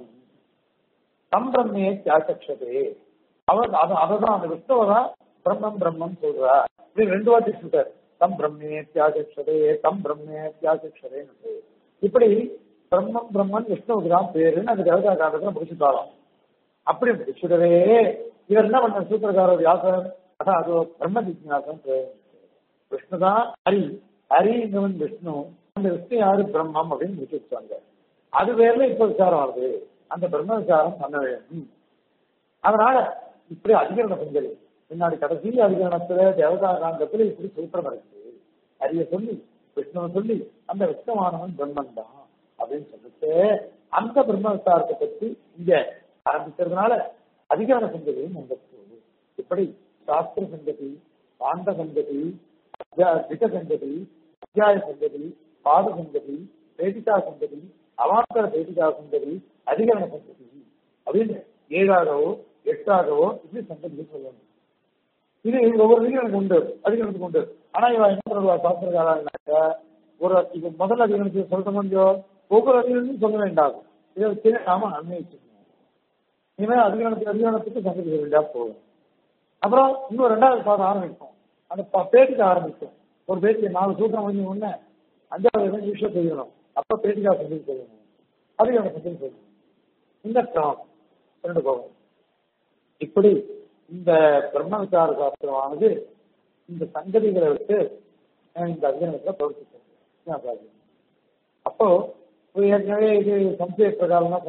தம் பிரம்மே தியாகக்ஷதே அவர் அது அததான் அந்த விஷ்ணுவை தான் பிரம்மம் பிரம்மம் சொல்றா இப்படி ரெண்டு வாட்டி சொல்றாரு தம் பிரம்மே தியாகக்ஷதே தம் பிரம்மே தியாகக்ஷதேன்னு இப்படி பிரம்மம் பிரம்மன் விஷ்ணுவுக்கு தான் பேருன்னு அந்த தேவதா காலத்துல முடிச்சுட்டாராம் அப்படி முடிச்சுடவே இவர் என்ன பண்ண சூத்திரக்காரர் வியாசர் அதான் அது பிரம்ம ஜிக்னாசம் விஷ்ணு தான் ஹரி ஹரிங்கிறவன் விஷ்ணு அந்த விஷ்ணு யாரு பிரம்மம் அப்படின்னு முடிச்சு வச்சாங்க அது பேர்ல இப்ப விசாரம் வருது அந்த பிரம்ம விசாரம் பண்ண வேண்டும் அதனால இப்படி அதிகரண செஞ்சது முன்னாடி கடைசி அதிகரணத்துல தேவதா காந்தத்துல இப்படி சூத்திரம் இருக்கு ஹரிய சொல்லி விஷ்ணுவை சொல்லி அந்த விஷ்ணுவானவன் பிரம்மன் தான் அப்படின்னு சொல்லிட்டு அந்த பிரம்ம விசாரத்தை பற்றி இங்க ஆரம்பிக்கிறதுனால அதிகார சங்கதியும் வந்துட்டு இப்படி சாஸ்திர சங்கதி பாண்ட சங்கதி திக சங்கதி அத்தியாய சங்கதி பாத சங்கதி பேட்டிகா சங்கதி அவாந்தர பேட்டிகா சங்கதி அதிகரண சங்கதி அப்படின்னு ஏழாகவோ எட்டாகவோ இப்படி சங்கதிகள் சொல்லணும் இது ஒவ்வொரு அதிகரணத்துக்கு உண்டு அதிகரணத்துக்கு உண்டு ஆனா இவன் என்ன பண்ணுவா சாஸ்திரக்காரனாக்க ஒரு இப்ப முதல் அதிகரணத்துக்கு சொல்ல முடியும் ஒவ்வொரு அதிகரணத்தையும் சொல்ல வேண்டாம் இதை வச்சு நாம அன்வயிச்சுக்கணும் இனிமேல் அதிகரணத்துக்கு அதிகரணத்துக்கு சங்கதி சொல்ல வேண்டியா போகும் அப்புறம் இன்னும் ரெண்டாவது பாடம் ஆரம்பிக்கும் அந்த ப- பேட்டிக்கு ஆரம்பிக்கும் ஒரு பேட்டிக்கு நாலு சூத்திரம் முடிஞ்ச உடனே அஞ்சாவது இடம் ஈஸ்வர செய்யணும் அப்ப பேட்டிக்கா சொல்லி செய்யணும் அதிகரண சொல்லி செய்யணும் இந்த கிரமம் ரெண்டு போகும் இப்படி இந்த பிரம்ம விசார சாஸ்திரமானது இந்த சங்கதிகளை விட்டு அஹ், இந்த அதிகரணத்துல பிரவர்த்திக்கிறது அப்போ இப்ப ஏற்கனவே இது சம்சய பிரகாரம்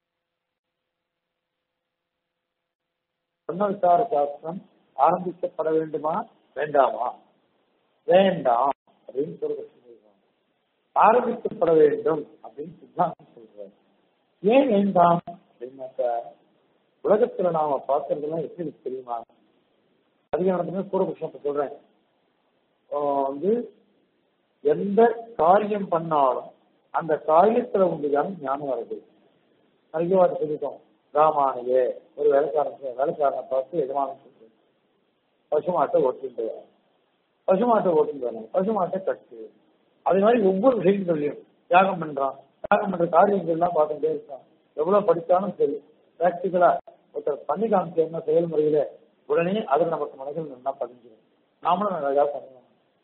பிரம்ம விசார சாஸ்திரம் ஆரம்பிக்கப்பட வேண்டுமா வேண்டாமா வேண்டாம் அப்படின்னு சொல்றாங்க ஆரம்பிக்கப்பட வேண்டும் அப்படின்னு சித்தாந்தம் சொல்றாரு ஏன் வேண்டாம் அப்படின்னாக்கா உலகத்துல நாம பார்க்கறதெல்லாம் எப்படி இருக்கு தெரியுமா அதிகாரத்துமே பூர்வபக்ஷத்தை சொல்றேன் ஆஹ் வந்து எந்த காரியம் பண்ணாலும் அந்த காரியத்துல உண்டுதான் ஞானம் வருது நிறைய வாட்டி சொல்லிட்டோம் ராமானியே ஒரு வேலைக்காரன் வேலைக்காரனை பார்த்து எஜமானம் சொல்றது பசுமாட்டை ஓட்டிட்டு வா. பசுமாட்டை ஓட்டிட்டு வரணும் பசுமாட்டை கட்டு அதே மாதிரி ஒவ்வொரு விஷயங்கள்லையும் தியாகம் பண்றான் தியாகம் பண்ற காரியங்கள்லாம் பார்த்துட்டே இருக்கான் எவ்வளவு படிச்சாலும் சரி பிராக்டிக்கலா ஒருத்தர் பண்ணி காமிச்ச செயல்முறையில உடனே அது நமக்கு மனதில் நல்லா பதிஞ்சிடும் நாமளும் நிறையா பண்ணுவோம்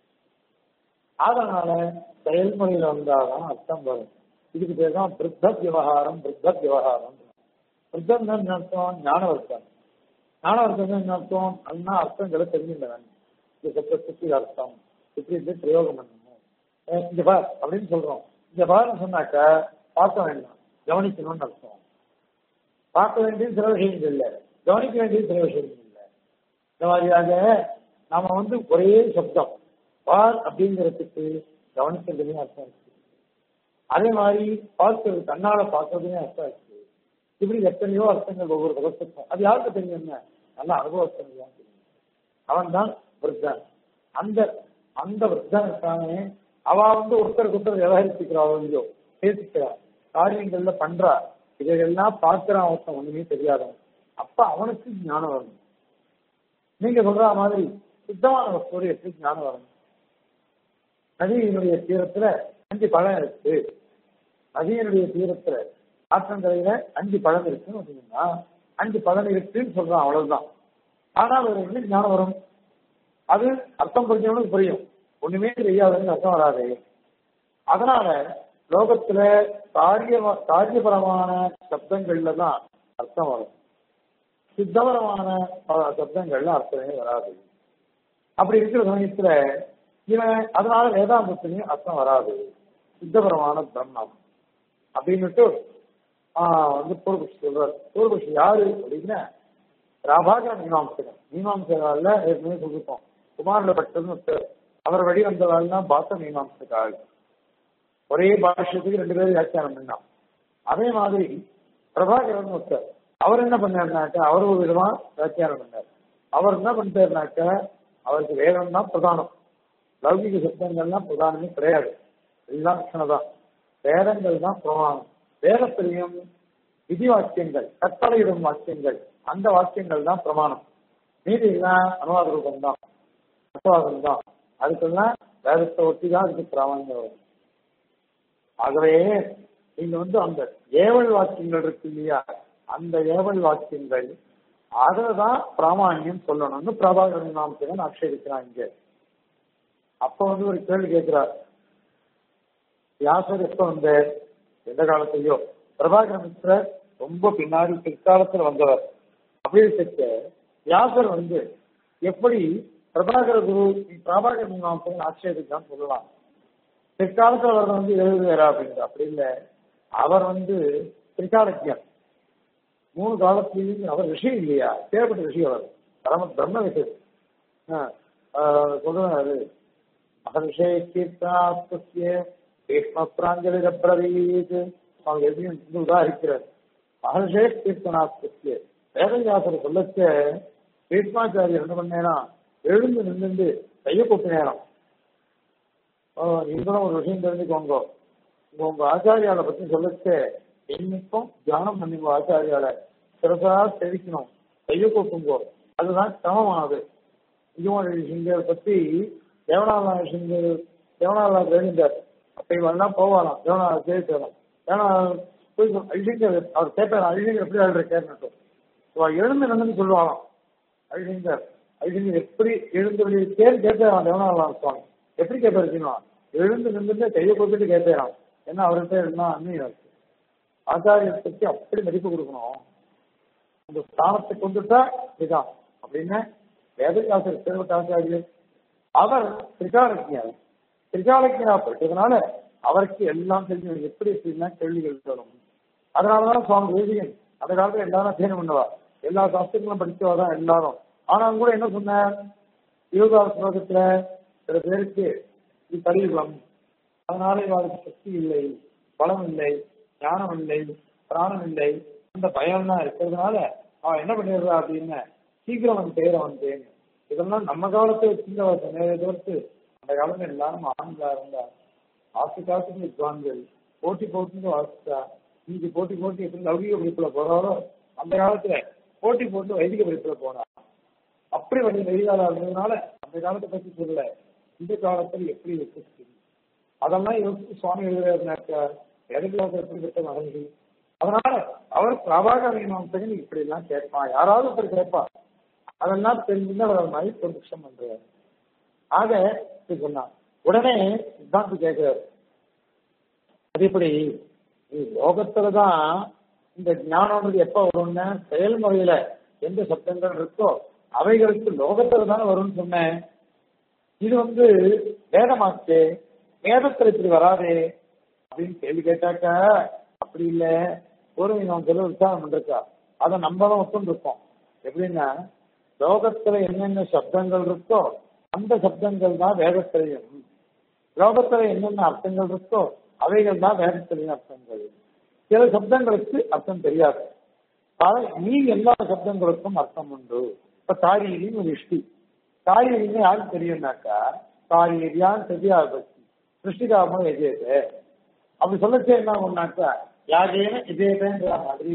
அதனால செயல்முறையில வந்தாதான் அர்த்தம் வரும் இதுக்கு பேர் தான் பிருத்தக் விவகாரம் பிருத்தக் விவகாரம் பிருத்தம் என்ன அர்த்தம் ஞான வர்க்கம் ஞான வர்க்கம் என்ன அர்த்தம் அப்படின்னா அர்த்தங்களை தெரிஞ்சுக்கிறேன் இது சப்தத்துக்கு அர்த்தம் இப்படி இப்படி பிரயோகம் பண்ணணும் அஹ் இங்க பார் அப்படின்னு சொல்றோம் இங்க பாருன்னு சொன்னாக்க பார்க்க வேண்டாம் கவனிக்கணும்னு அர்த்தம் பார்க்க வேண்டியது சில விஷயங்கள் இல்லை கவனிக்க வேண்டியது சில விஷயங்கள் இல்லை இந்த மாதிரியாக நாம வந்து ஒரே சப்தம் பார் அப்படிங்கிறதுக்கு கவனிக்கிறதுலயும் அர்த்தம் இருக்கு அதே மாதிரி பார்க்கிறது கண்ணால பார்க்கறதுலயும் அர்த்தம் இருக்கு இப்படி எத்தனையோ அர்த்தங்கள் ஒவ்வொரு பதத்துக்கும் அது யாருக்கு தெரியும் என்ன நல்ல அனுபவத்திற்கு தான் தெரியும் அவன் தான் விருத்தன் அந்த அந்த விருத்தன் இருக்கானே அவ வந்து ஒருத்தருக்கு ஒருத்தர் விவகரிச்சுக்கிறாளோ இல்லையோ பேசிக்கிறா காரியங்கள்ல பண்றா இதையெல்லாம் பார்க்கிறான் ஒருத்தன் ஒண்ணுமே தெரியாதவன் அப்ப அவனுக்கு ஞானம் வரணும் நீங்க சொல்ற மாதிரி சுத்தமான வஸ்து எப்படி ஞானம் வரணும் நதியினுடைய தீரத்துல அஞ்சு பழம் இருக்கு நதியினுடைய தீரத்துல ஆற்றங்கரையில அஞ்சு பழம் இருக்குன்னு வச்சுக்கோங்க அஞ்சு பழம் இருக்குன்னு சொல்றான் அவ்வளவுதான் ஆனால் ஒரு என்ன ஞானம் வரும் அது அர்த்தம் புரிஞ்சவனுக்கு புரியும் ஒண்ணுமே தெரியாதுன்னு அர்த்தம் வராது அதனால லோகத்துல காரிய காரியபரமான சப்தங்கள்ல தான் அர்த்தம் வரும் சித்தபரமான பல சப்தங்கள்ல அர்த்தமே வராது அப்படி இருக்கிற சமயத்துல இவன் அதனால வேதாந்தத்திலையும் அர்த்தம் வராது சித்தபரமான பிரம்மம் அப்படின்னுட்டு ஆஹ் வந்து பூர்வபக்ஷி சொல்றாரு பூர்வபக்ஷி யாரு அப்படின்னா ராபாகர மீமாம்சகர் மீமாம்சகால ஏற்கனவே சொல்லிருக்கோம் குமாரில் பட்டதுன்னு ஒருத்தர் அவர் வழி வந்தவாள்னா பாச மீமாம்சகால் ஒரே பாஷ்யத்துக்கு ரெண்டு பேரும் வியாக்கியானம் பண்ணான் அதே மாதிரி பிரபாகரன் ஒருத்தர் அவர் என்ன பண்ணாருனாக்கா அவர் ஒரு விதமா வியாக்கியானம் பண்ணார் அவர் என்ன பண்ணிட்டாருனாக்க அவருக்கு வேதம் தான் பிரதானம் லௌகிக சப்தங்கள்லாம் பிரதானமே கிடையாது எல்லாம் லட்சணம் தான் வேதங்கள் தான் பிரமாணம் வேதத்திலையும் விதி வாக்கியங்கள் கட்டளையிடும் வாக்கியங்கள் அந்த வாக்கியங்கள் தான் பிரமாணம் மீதி எல்லாம் அனுவாத ரூபம் தான் அனுவாதம் தான் அதுக்கெல்லாம் வேதத்தை ஒட்டி தான் அதுக்கு பிராமணியம் வரும் ஆகவே நீங்க வந்து அந்த ஏவல் வாக்கியங்கள் இருக்கு இல்லையா அந்த ஏவல் வாக்கியங்கள் தான் பிராமாணியம் சொல்லணும்னு பிரபாகரன் நாமத்தின் ஆட்சேபிக்கிறான் இங்க அப்ப வந்து ஒரு கேள்வி கேட்கிறார் வியாசர் எப்ப வந்த எந்த காலத்தையோ பிரபாகர மிஸ்ரர் ரொம்ப பின்னாடி பிற்காலத்தில் வந்தவர் அப்படி இருக்க வியாசர் வந்து எப்படி பிரபாகர குரு பிரபாகர மீமாசம் ஆட்சேபிக்கான்னு சொல்லலாம் பிற்காலத்தில் அவர் வந்து எழுதுவாரா அப்படின்ற அப்படி இல்லை அவர் வந்து திரிகாலஜியன் மூணு காலத்திலையும் அவர் ரிஷி இல்லையா தேவைப்பட்ட ரிஷி அவர் பரம பிரம்ம ரிஷி சொல்றாரு அகர்ஷே கீர்த்தனாஸ்திய பீஷ்ம பிராஞ்சலி பிரவீத் அவங்க எதையும் உதாரிக்கிறார் மகர்ஷே கீர்த்தனாஸ்திய வேதவியாசர் சொல்லச்ச பீஷ்மாச்சாரியர் என்ன பண்ணேனா எழுந்து நின்று கையை கொட்டு நேரம் நீங்களும் ஒரு விஷயம் தெரிஞ்சுக்கோங்க உங்க ஆச்சாரியால பத்தி சொல்லச்ச என்னைக்கும் தியானம் பண்ணுங்க ஆச்சாரியால சிறசா தெரிவிக்கணும் கையை கொட்டுங்கோ அதுதான் சமமானது இதுவும் சிங்கர் பத்தி தேவநாதா சிங்கர் தேவநாதா தெரிஞ்சார் அப்ப இவெல்லாம் போவாராம் தேவநாதா ஜெயிச்சாராம் ஏன்னா போய் அழிங்கர் அவர் கேட்பார் அழிங்கர் எப்படி ஆடுற கேட்கட்டும் எழுந்து நின்று சொல்லுவாராம் அழிங்கர் அழிங்கர் எப்படி எழுந்து வெளியே தேர் கேட்பாராம் தேவநாதா சுவாமி எப்படி கேட்பாரு எழுந்து நின்று கையை கொடுத்துட்டு கேட்பாராம் ஏன்னா அவர்கிட்ட என்ன அன்னையா இருக்கு ஆச்சாரியத்தை பத்தி அப்படி மதிப்பு கொடுக்கணும் அந்த ஸ்தானத்தை கொண்டுட்டா இதுதான் அப்படின்னு வேதவியாசர் சேவட்ட ஆச்சாரியர் அவர் திரிகாலஜியார் திரிகாலஜியா பட்டதுனால அவருக்கு எல்லாம் தெரிஞ்சு எப்படி எப்படின்னா கேள்விகள் வரும் அதனாலதான் சுவாமி வேதியன் அந்த காலத்துல எல்லாரும் அத்தியனம் பண்ணுவா எல்லா சாஸ்திரங்களும் படிச்சவா தான் எல்லாரும் ஆனாலும் கூட என்ன சொன்னார் இருபதாவது ஸ்லோகத்துல சில பேருக்கு இது கலியுகம் அதனால இவருக்கு சக்தி இல்லை பலம் இல்லை ஞானம் இல்லை பிராணம் இல்லை அந்த பயம் தான் இருக்கிறதுனால அவன் என்ன பண்ணிடுறா அப்படின்னு சீக்கிரம் அவன் பேர வந்தேன் இதெல்லாம் நம்ம காலத்தை வச்சிருந்த நேர தவிர்த்து அந்த காலத்துல எல்லாரும் ஆண்களா இருந்தா ஆசு காசுக்கு வித்வான்கள் போட்டி போட்டுன்னு வாசிச்சா இன்னைக்கு போட்டி போட்டி எப்படி லௌகிக படிப்புல போறாரோ அந்த காலத்துல போட்டி போட்டு வைதிக படிப்புல போனா அப்படி வழி நெறிகாலம் இருந்ததுனால அந்த காலத்தை பத்தி சொல்லல இந்த காலத்துல எப்படி இருக்கு அதெல்லாம் யோசிச்சு சுவாமி எழுதுறாருனாக்க எதுக்காக எப்படிப்பட்ட மகன்கள் அதனால அவர் பிரபாகர மீமாசகன் இப்படி எல்லாம் கேட்பான் யாராவது ஒருத்தர் கேட்பான் அதெல்லாம் தெரிஞ்சுன்னு அவர் மாதிரி பிரதிஷம் பண்றாரு ஆக இப்படி சொன்னான் உடனே சித்தாந்தி கேட்கிறாரு அது எப்படி லோகத்துலதான் இந்த ஞானம்ன்றது எப்ப வரும்னா செயல்முறையில எந்த சப்தங்கள் இருக்கோ அவைகளுக்கு லோகத்துல தானே வரும்னு சொன்னேன் இது வந்து வேதமாச்சு வேதத்துல இப்படி வராதே அப்படின்னு கேள்வி கேட்டாக்கா அப்படி இல்ல ஒரு நம்ம சொல்ல விசாரம் பண்ணிருக்கா அதை நம்ம தான் ஒத்துன்னு இருக்கோம் எப்படின்னா லோகத்துல என்னென்ன சப்தங்கள் இருக்கோ அந்த சப்தங்கள் தான் வேதத்திலையும் லோகத்துல என்னென்ன அர்த்தங்கள் இருக்கோ அவைகள் தான் வேதத்திலேயும் அர்த்தங்கள் சில சப்தங்களுக்கு அர்த்தம் தெரியாது ஆனா நீ எல்லா சப்தங்களுக்கும் அர்த்தம் உண்டு இப்ப காரியரின்னு ஒரு இஷ்டி காரியரின்னு யாருக்கு தெரியும்னாக்கா காரியரியான்னு தெரியாது பக்தி சிருஷ்டிகாம எஜேது அப்படி சொல்லச்சே என்ன ஒண்ணாக்கா யாகேன இதேதேன்ற மாதிரி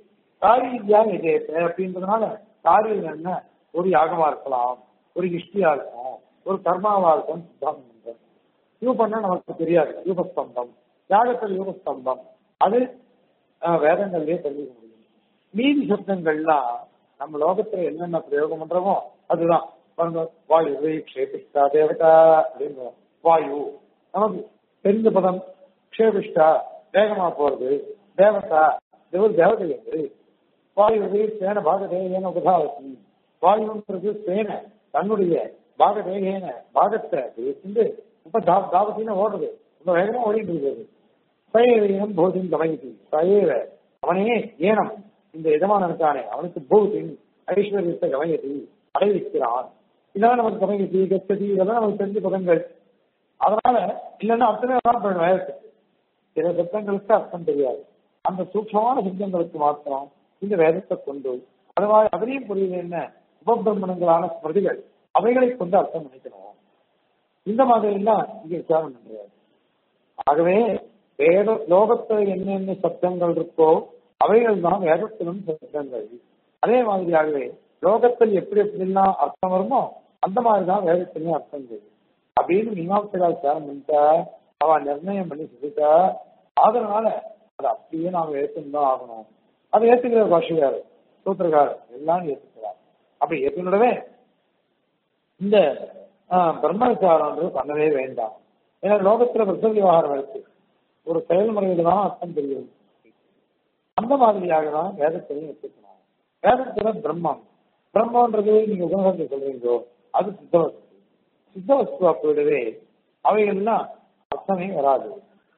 காரியா இதேது அப்படின்றதுனால காரியம் என்ன ஒரு யாகமா இருக்கலாம் ஒரு இஷ்டியா இருக்கும் ஒரு கர்மாவா இருக்கும் சித்தாந்தம் யூபம்னா நமக்கு தெரியாது யூபஸ்தம்பம் யாகத்தில் யூபஸ்தம்பம் அது ஆஹ், வேதங்கள்லயே தெரிஞ்சுக்க முடியும் மீதி சப்தங்கள்லாம் நம்ம லோகத்துல என்னென்ன பிரயோகம் பண்றோமோ அதுதான் பாருங்க, வாயு க்ஷேபிஷ்டா தேவதா அப்படின்றோம் வாயு நமக்கு தெரிஞ்ச பதம் க்ஷேபிஷ்டா வேகமா போறது தேவதா தேவர் தேவதை என்று வாயு சேன பாகதேயன உபதாவசி வாயுன்றது சேன தன்னுடைய பாகதேயன பாகத்தை வச்சுட்டு இப்ப தாவத்தின்னு ஓடுறது ரொம்ப வேகமா ஓடிட்டு இருக்கிறது சயேவம் போதின் கவனித்து சயேவ அவனே ஏனம் இந்த எஜமானனுக்கானே அவனுக்கு போதின் ஐஸ்வர்யத்தை கவனித்து அடைவிக்கிறான் இதெல்லாம் நமக்கு கவனித்து கச்சதி இதெல்லாம் நமக்கு தெரிஞ்ச பதங்கள் அதனால இல்லைன்னா அர்த்தமே தான் போயிடும் வேதத்துக்கு சில சப்தங்களுக்கு அர்த்தம் தெரியாது அந்த சூக்ஷமான சப்தங்களுக்கு மாத்திரம் இந்த வேதத்தை கொண்டு அது மாதிரி அதுலயும் புரியுது என்ன உபபிரமணங்களான ஸ்மிருதிகள் அவைகளை கொண்டு அர்த்தம் பண்ணிக்கணும் இந்த மாதிரி எல்லாம் இங்க விசாரம் கிடையாது ஆகவே வேத லோகத்தில் என்னென்ன சப்தங்கள் இருக்கோ அவைகள் தான் வேதத்திலும் சப்தங்கள் அதே மாதிரியாகவே லோகத்தில் எப்படி எப்படிலாம் அர்த்தம் வருமோ அந்த மாதிரி தான் வேதத்திலையும் அர்த்தங்கள் அப்படின்னு மீமாசைகள் விசாரம் பண்ணிட்டா அவன் நிர்ணயம் பண்ணி சொல்லிட்டா அதனால அதை அப்படியே நாம் ஏற்றுன்னு தான் ஆகணும் அதை ஏற்றுக்கிற பாஷையார் சூத்திரக்காரர் எல்லாம் ஏற்றுக்கிறார் அப்படி ஏற்றுனடவே இந்த ஆஹ், பிரம்ம விசாரம்ன்றது பண்ணவே வேண்டாம் ஏன்னா லோகத்துல பிரசவ விவகாரம் இருக்கு ஒரு செயல்முறையில தான் அர்த்தம் தெரியும் அந்த மாதிரியாக தான் வேதத்திலையும் எடுத்துக்கணும் வேதத்துல பிரம்மம் பிரம்மன்றது நீங்க உபநிஷத்தை சொல்றீங்களோ அது சித்தவஸ்து சித்தவஸ்துவா போயிடவே அவைகள்லாம் அர்த்தமே வராது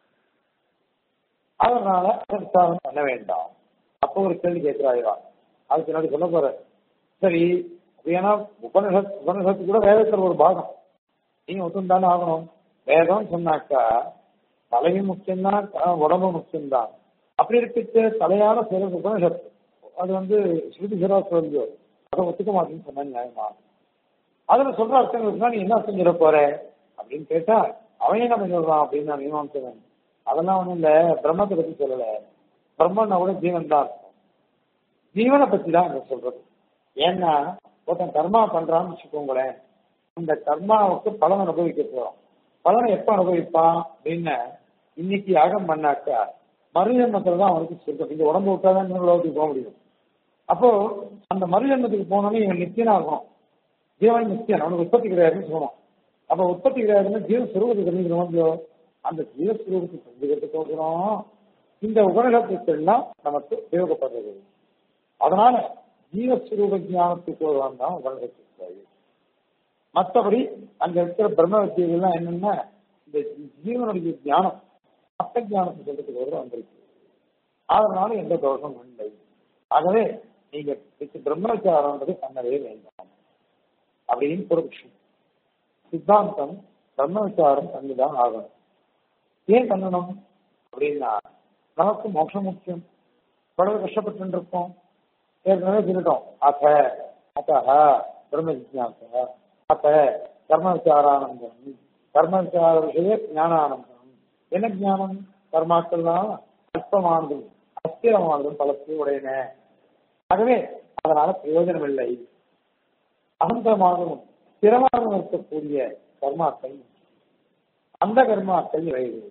அதனால அதை விசாரம் பண்ண வேண்டாம் அப்போ ஒரு கேள்வி கேட்கிறாயா அதுக்கு பின்னாடி சொல்ல போற சரி அது ஏன்னா உபனிஷத் உபனிஷத்து கூட வேதத்துல ஒரு பாகம் நீங்க ஒத்தும் தானே ஆகணும் வேதம் சொன்னாக்கா தலையும் முக்கியம்தான் அஹ் உடம்பு முக்கியம்தான் அப்படி இருக்க தலையான சில உபனிஷத்து அது வந்து ஸ்ருதி சிரா சொல்லியோ அதை ஒத்துக்க மாட்டேன்னு சொன்னா நியாயமா அதுல சொல்ற அர்த்தங்களுக்கு நீ என்ன செஞ்சிட போற அப்படின்னு கேட்டா அவன் என்ன பண்ணிடுறான் அப்படின்னு நான் மீமாசன் அதெல்லாம் ஒண்ணும் இல்ல பிரம்மத்தை பத்தி சொல்லல பிரம்மன்னா கூட ஜீவன் தான் இருக்கும் ஜீவனை பத்தி தான் அங்க சொல்றது ஏன்னா ஒருத்தன் கர்மா பண்றான்னு வச்சுக்கோங்களேன் இந்த கர்மாவுக்கு பலன் அனுபவிக்க போறோம் பலனை எப்ப அனுபவிப்பான் அப்படின்னு இன்னைக்கு யாகம் பண்ணாக்கா மறுஜன்மத்துல தான் அவனுக்கு சொல்றது இந்த உடம்பு விட்டாதான் இன்னொரு லோகத்துக்கு போக முடியும் அப்போ அந்த மறுஜன்மத்துக்கு போனோன்னே இவன் நித்தியனா இருக்கும் ஜீவன் நித்தியன் அவனுக்கு உற்பத்தி கிடையாதுன்னு சொல்லணும் அப்ப உற்பத்தி கிடையாதுன்னு ஜீவ சுரூபத்தை தெரிஞ்சுக்கணும் இல்லையோ அந்த ஜீவஸ்வரூபத்தை தெரிஞ்சுக்கிறதுக்கோசரம் இந்த உபநிஷத்துக்கு எல்லாம் நமக்கு உபயோகப்படுறது அதனால ஜீவஸ்வரூப ஞானத்துக்கு தான் உபநிஷத்து மற்றபடி அங்க இருக்கிற பிரம்ம வித்தியெல்லாம் என்னன்னா இந்த ஜீவனுடைய ஞானம் மத்த ஞானத்தை சொல்றதுக்கு ஒரு வந்திருக்கு அதனால எந்த தோஷமும் இல்லை ஆகவே நீங்க பிரம்மச்சாரம்ன்றது பண்ணவே வேண்டாம் அப்படின்னு ஒரு விஷயம் சித்தாந்தம் பிரம்ம விசாரம் பண்ணிதான் ஆகணும் ஏன் பண்ணணும் அப்படின்னா நமக்கு மோட்சம் முக்கியம் படகு கஷ்டப்பட்டு இருக்கோம் ஏற்கனவே சொல்லிட்டோம் அத அத்தா பிரம்ம ஜிஜாச அத்த கர்ம விசாரானந்தம் கர்ம விசார விஷய ஞானானந்தம் என்ன ஞானம் கர்மாக்கள்லாம் அல்பமானதும் அஸ்திரமானதும் பலத்து உடையன ஆகவே அதனால பிரயோஜனம் இல்லை அகந்தமாகவும் ஸ்திரமாகவும் இருக்கக்கூடிய கர்மாக்கள் அந்த கர்மாக்கள் இவைகள்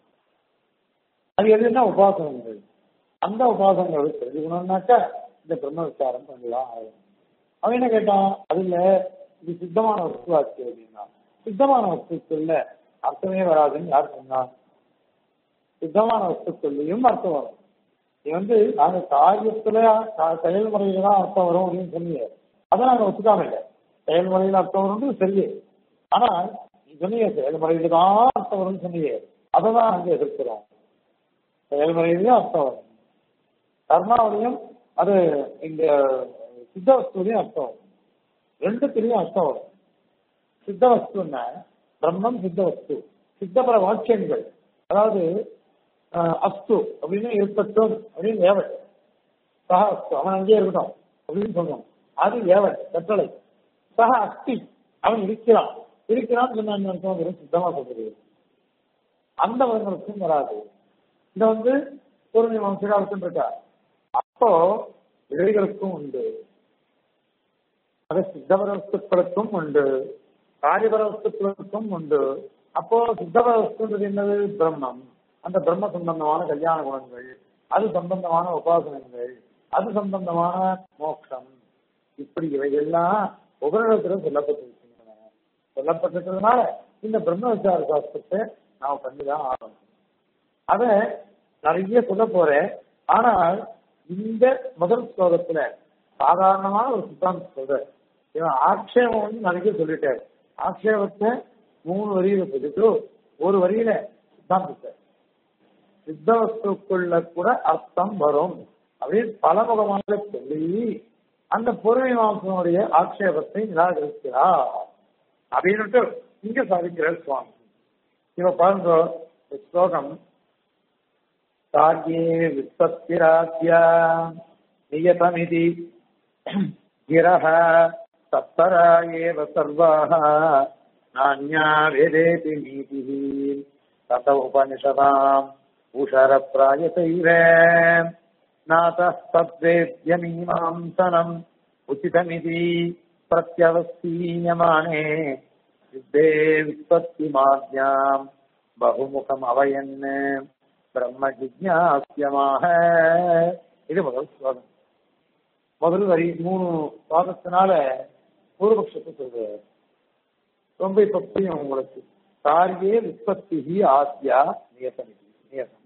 அது எதுனா உபாசனங்கள் அந்த உபாசனங்களை தெரிஞ்சுக்கணும்னாக்கா இந்த பிரம்ம விசாரம் பண்ணிதான் ஆகும் அவன் என்ன கேட்டான் அது இல்ல இது சித்தமான வஸ்து ஆச்சு அப்படின்னா சித்தமான வஸ்துக்குள்ள அர்த்தமே வராதுன்னு யார் சொன்னா சித்தமான வஸ்துக்குள்ளேயும் அர்த்தம் வரும் நீ வந்து நாங்க காரியத்துல கா- செயல்முறையில தான் அர்த்தம் வரும் அப்படின்னு சொன்னீங்க அதை நாங்க ஒத்துக்காம இல்லை செயல்முறையில அர்த்தம் வரும்னு சரியே ஆனா நீ சொன்னீங்க செயல்முறையில தான் அர்த்தம் வரும்னு சொன்னீங்க அதை தான் நாங்க எதிர்க்கிறோம் செயல்முறையிலையும் அர்த்தம் வரும் கர்மாவிலையும் அது இந்த சித்த வஸ்துலையும் அர்த்தம் வரும் ரெண்டுத்திலையும் அர்த்தம் வரும் சித்த வஸ்துன்னா பிரம்மம் சித்த வஸ்து சித்தபர வாக்கியங்கள் அதாவது ஆஹ், அஸ்து அப்படின்னு இருக்கட்டும் அப்படின்னு ஏவல் சஹா அஸ்து அவன் அங்கேயே இருக்கட்டும் அப்படின்னு சொல்லணும் அது ஏவல் கட்டளை சஹா அஸ்தி அவன் இருக்கிறான் இருக்கிறான்னு சொன்னா என்ன அர்த்தம்? வெறும் சித்தமா சொல்றது அந்த வர்ணத்துக்கும் வராது இந்த வந்து பொருள் வம்சகாலத்தில் இருக்கா அப்போ இவைகளுக்கும் உண்டு அது சித்தபர வஸ்துக்களுக்கும் உண்டு காரியபர வஸ்துக்களுக்கும் உண்டு அப்போ சித்தபர வஸ்துன்றது என்னது பிரம்மம் அந்த பிரம்ம சம்பந்தமான கல்யாண குணங்கள் அது சம்பந்தமான உபாசனங்கள் அது சம்பந்தமான மோட்சம் இப்படி இவையெல்லாம் உபநிடத்தில் சொல்லப்பட்டிருக்கின்றன சொல்லப்பட்டிருக்கிறதுனால இந்த பிரம்ம விசார சாஸ்திரத்தை நாம் பண்ணிதான் ஆகணும் அத நிறைய சொல்ல போறேன் ஆனால் இந்த முதல் ஸ்லோகத்துல சாதாரணமான ஒரு சித்தாந்தம் சொல்றேன் இவன் ஆக்ஷேபம் வந்து நிறைய சொல்லிட்டாரு ஆக்ஷேபத்தை மூணு வரியில சொல்லிட்டு ஒரு வரியில சித்தாந்தத்தை சித்த வஸ்துக்குள்ள கூட அர்த்தம் வரும் அப்படின்னு பலமுகமாக சொல்லி அந்த பொறுமை மாசனுடைய ஆக்ஷேபத்தை நிராகரிக்கிறார் அப்படின்னுட்டு இங்க சாதிக்கிறார் சுவாமி இவ பாருங்க இந்த ஸ்லோகம் कार्ये वित्पत्तिराद्या नियतमिति गिरः सत्तरा एव सर्वाः नान्या वेदेति नीतिः तत उपनिषदाम् उषरप्रायतैव नातः तद्वेद्यमीमांसनम् उचितमिति प्रत्यवस्थीयमाने युद्धे वित्पत्तिमाद्याम् बहुमुखमवयन् பிரம்ம ஜிக்யாசியமாக இது முதல் ஸ்லோகம் முதல் வரி மூணு பாதத்தினால பூர்வபக்ஷத்தை சொல்றாரு ரொம்ப இப்ப புரியும் உங்களுக்கு காரியே விற்பத்தி ஆத்யா நியசம் நியசம்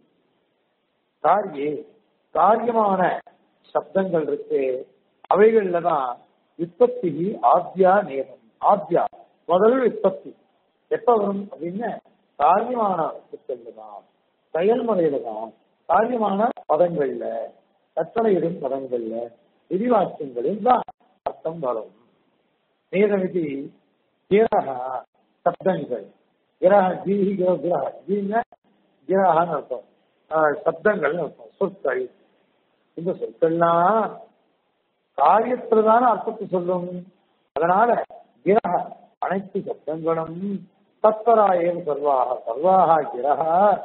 காரியே காரியமான சப்தங்கள் இருக்கு அவைகள்ல தான் விற்பத்தி ஆத்யா நியசம் ஆத்யா முதல் விற்பத்தி எப்ப வரும் அப்படின்னு காரியமான வஸ்துக்கள் தான் செயல்முறையில தான் காரியமான பதங்கள்ல கட்டளையிடும் பதங்கள்ல விரிவாக்கியங்களில் தான் அர்த்தம் வரும் நேரமிதி கிரக சப்தங்கள் கிரக ஜீஹி கிரக கிரக ஜீன கிரகன்னு அர்த்தம் ஆஹ் சப்தங்கள்னு அர்த்தம் சொற்கள் இந்த சொற்கள்லாம் காரியத்துல தானே அர்த்தத்தை சொல்லும் அதனால கிரக அனைத்து சப்தங்களும் தத்பராயேவ சர்வாக சர்வாக கிரக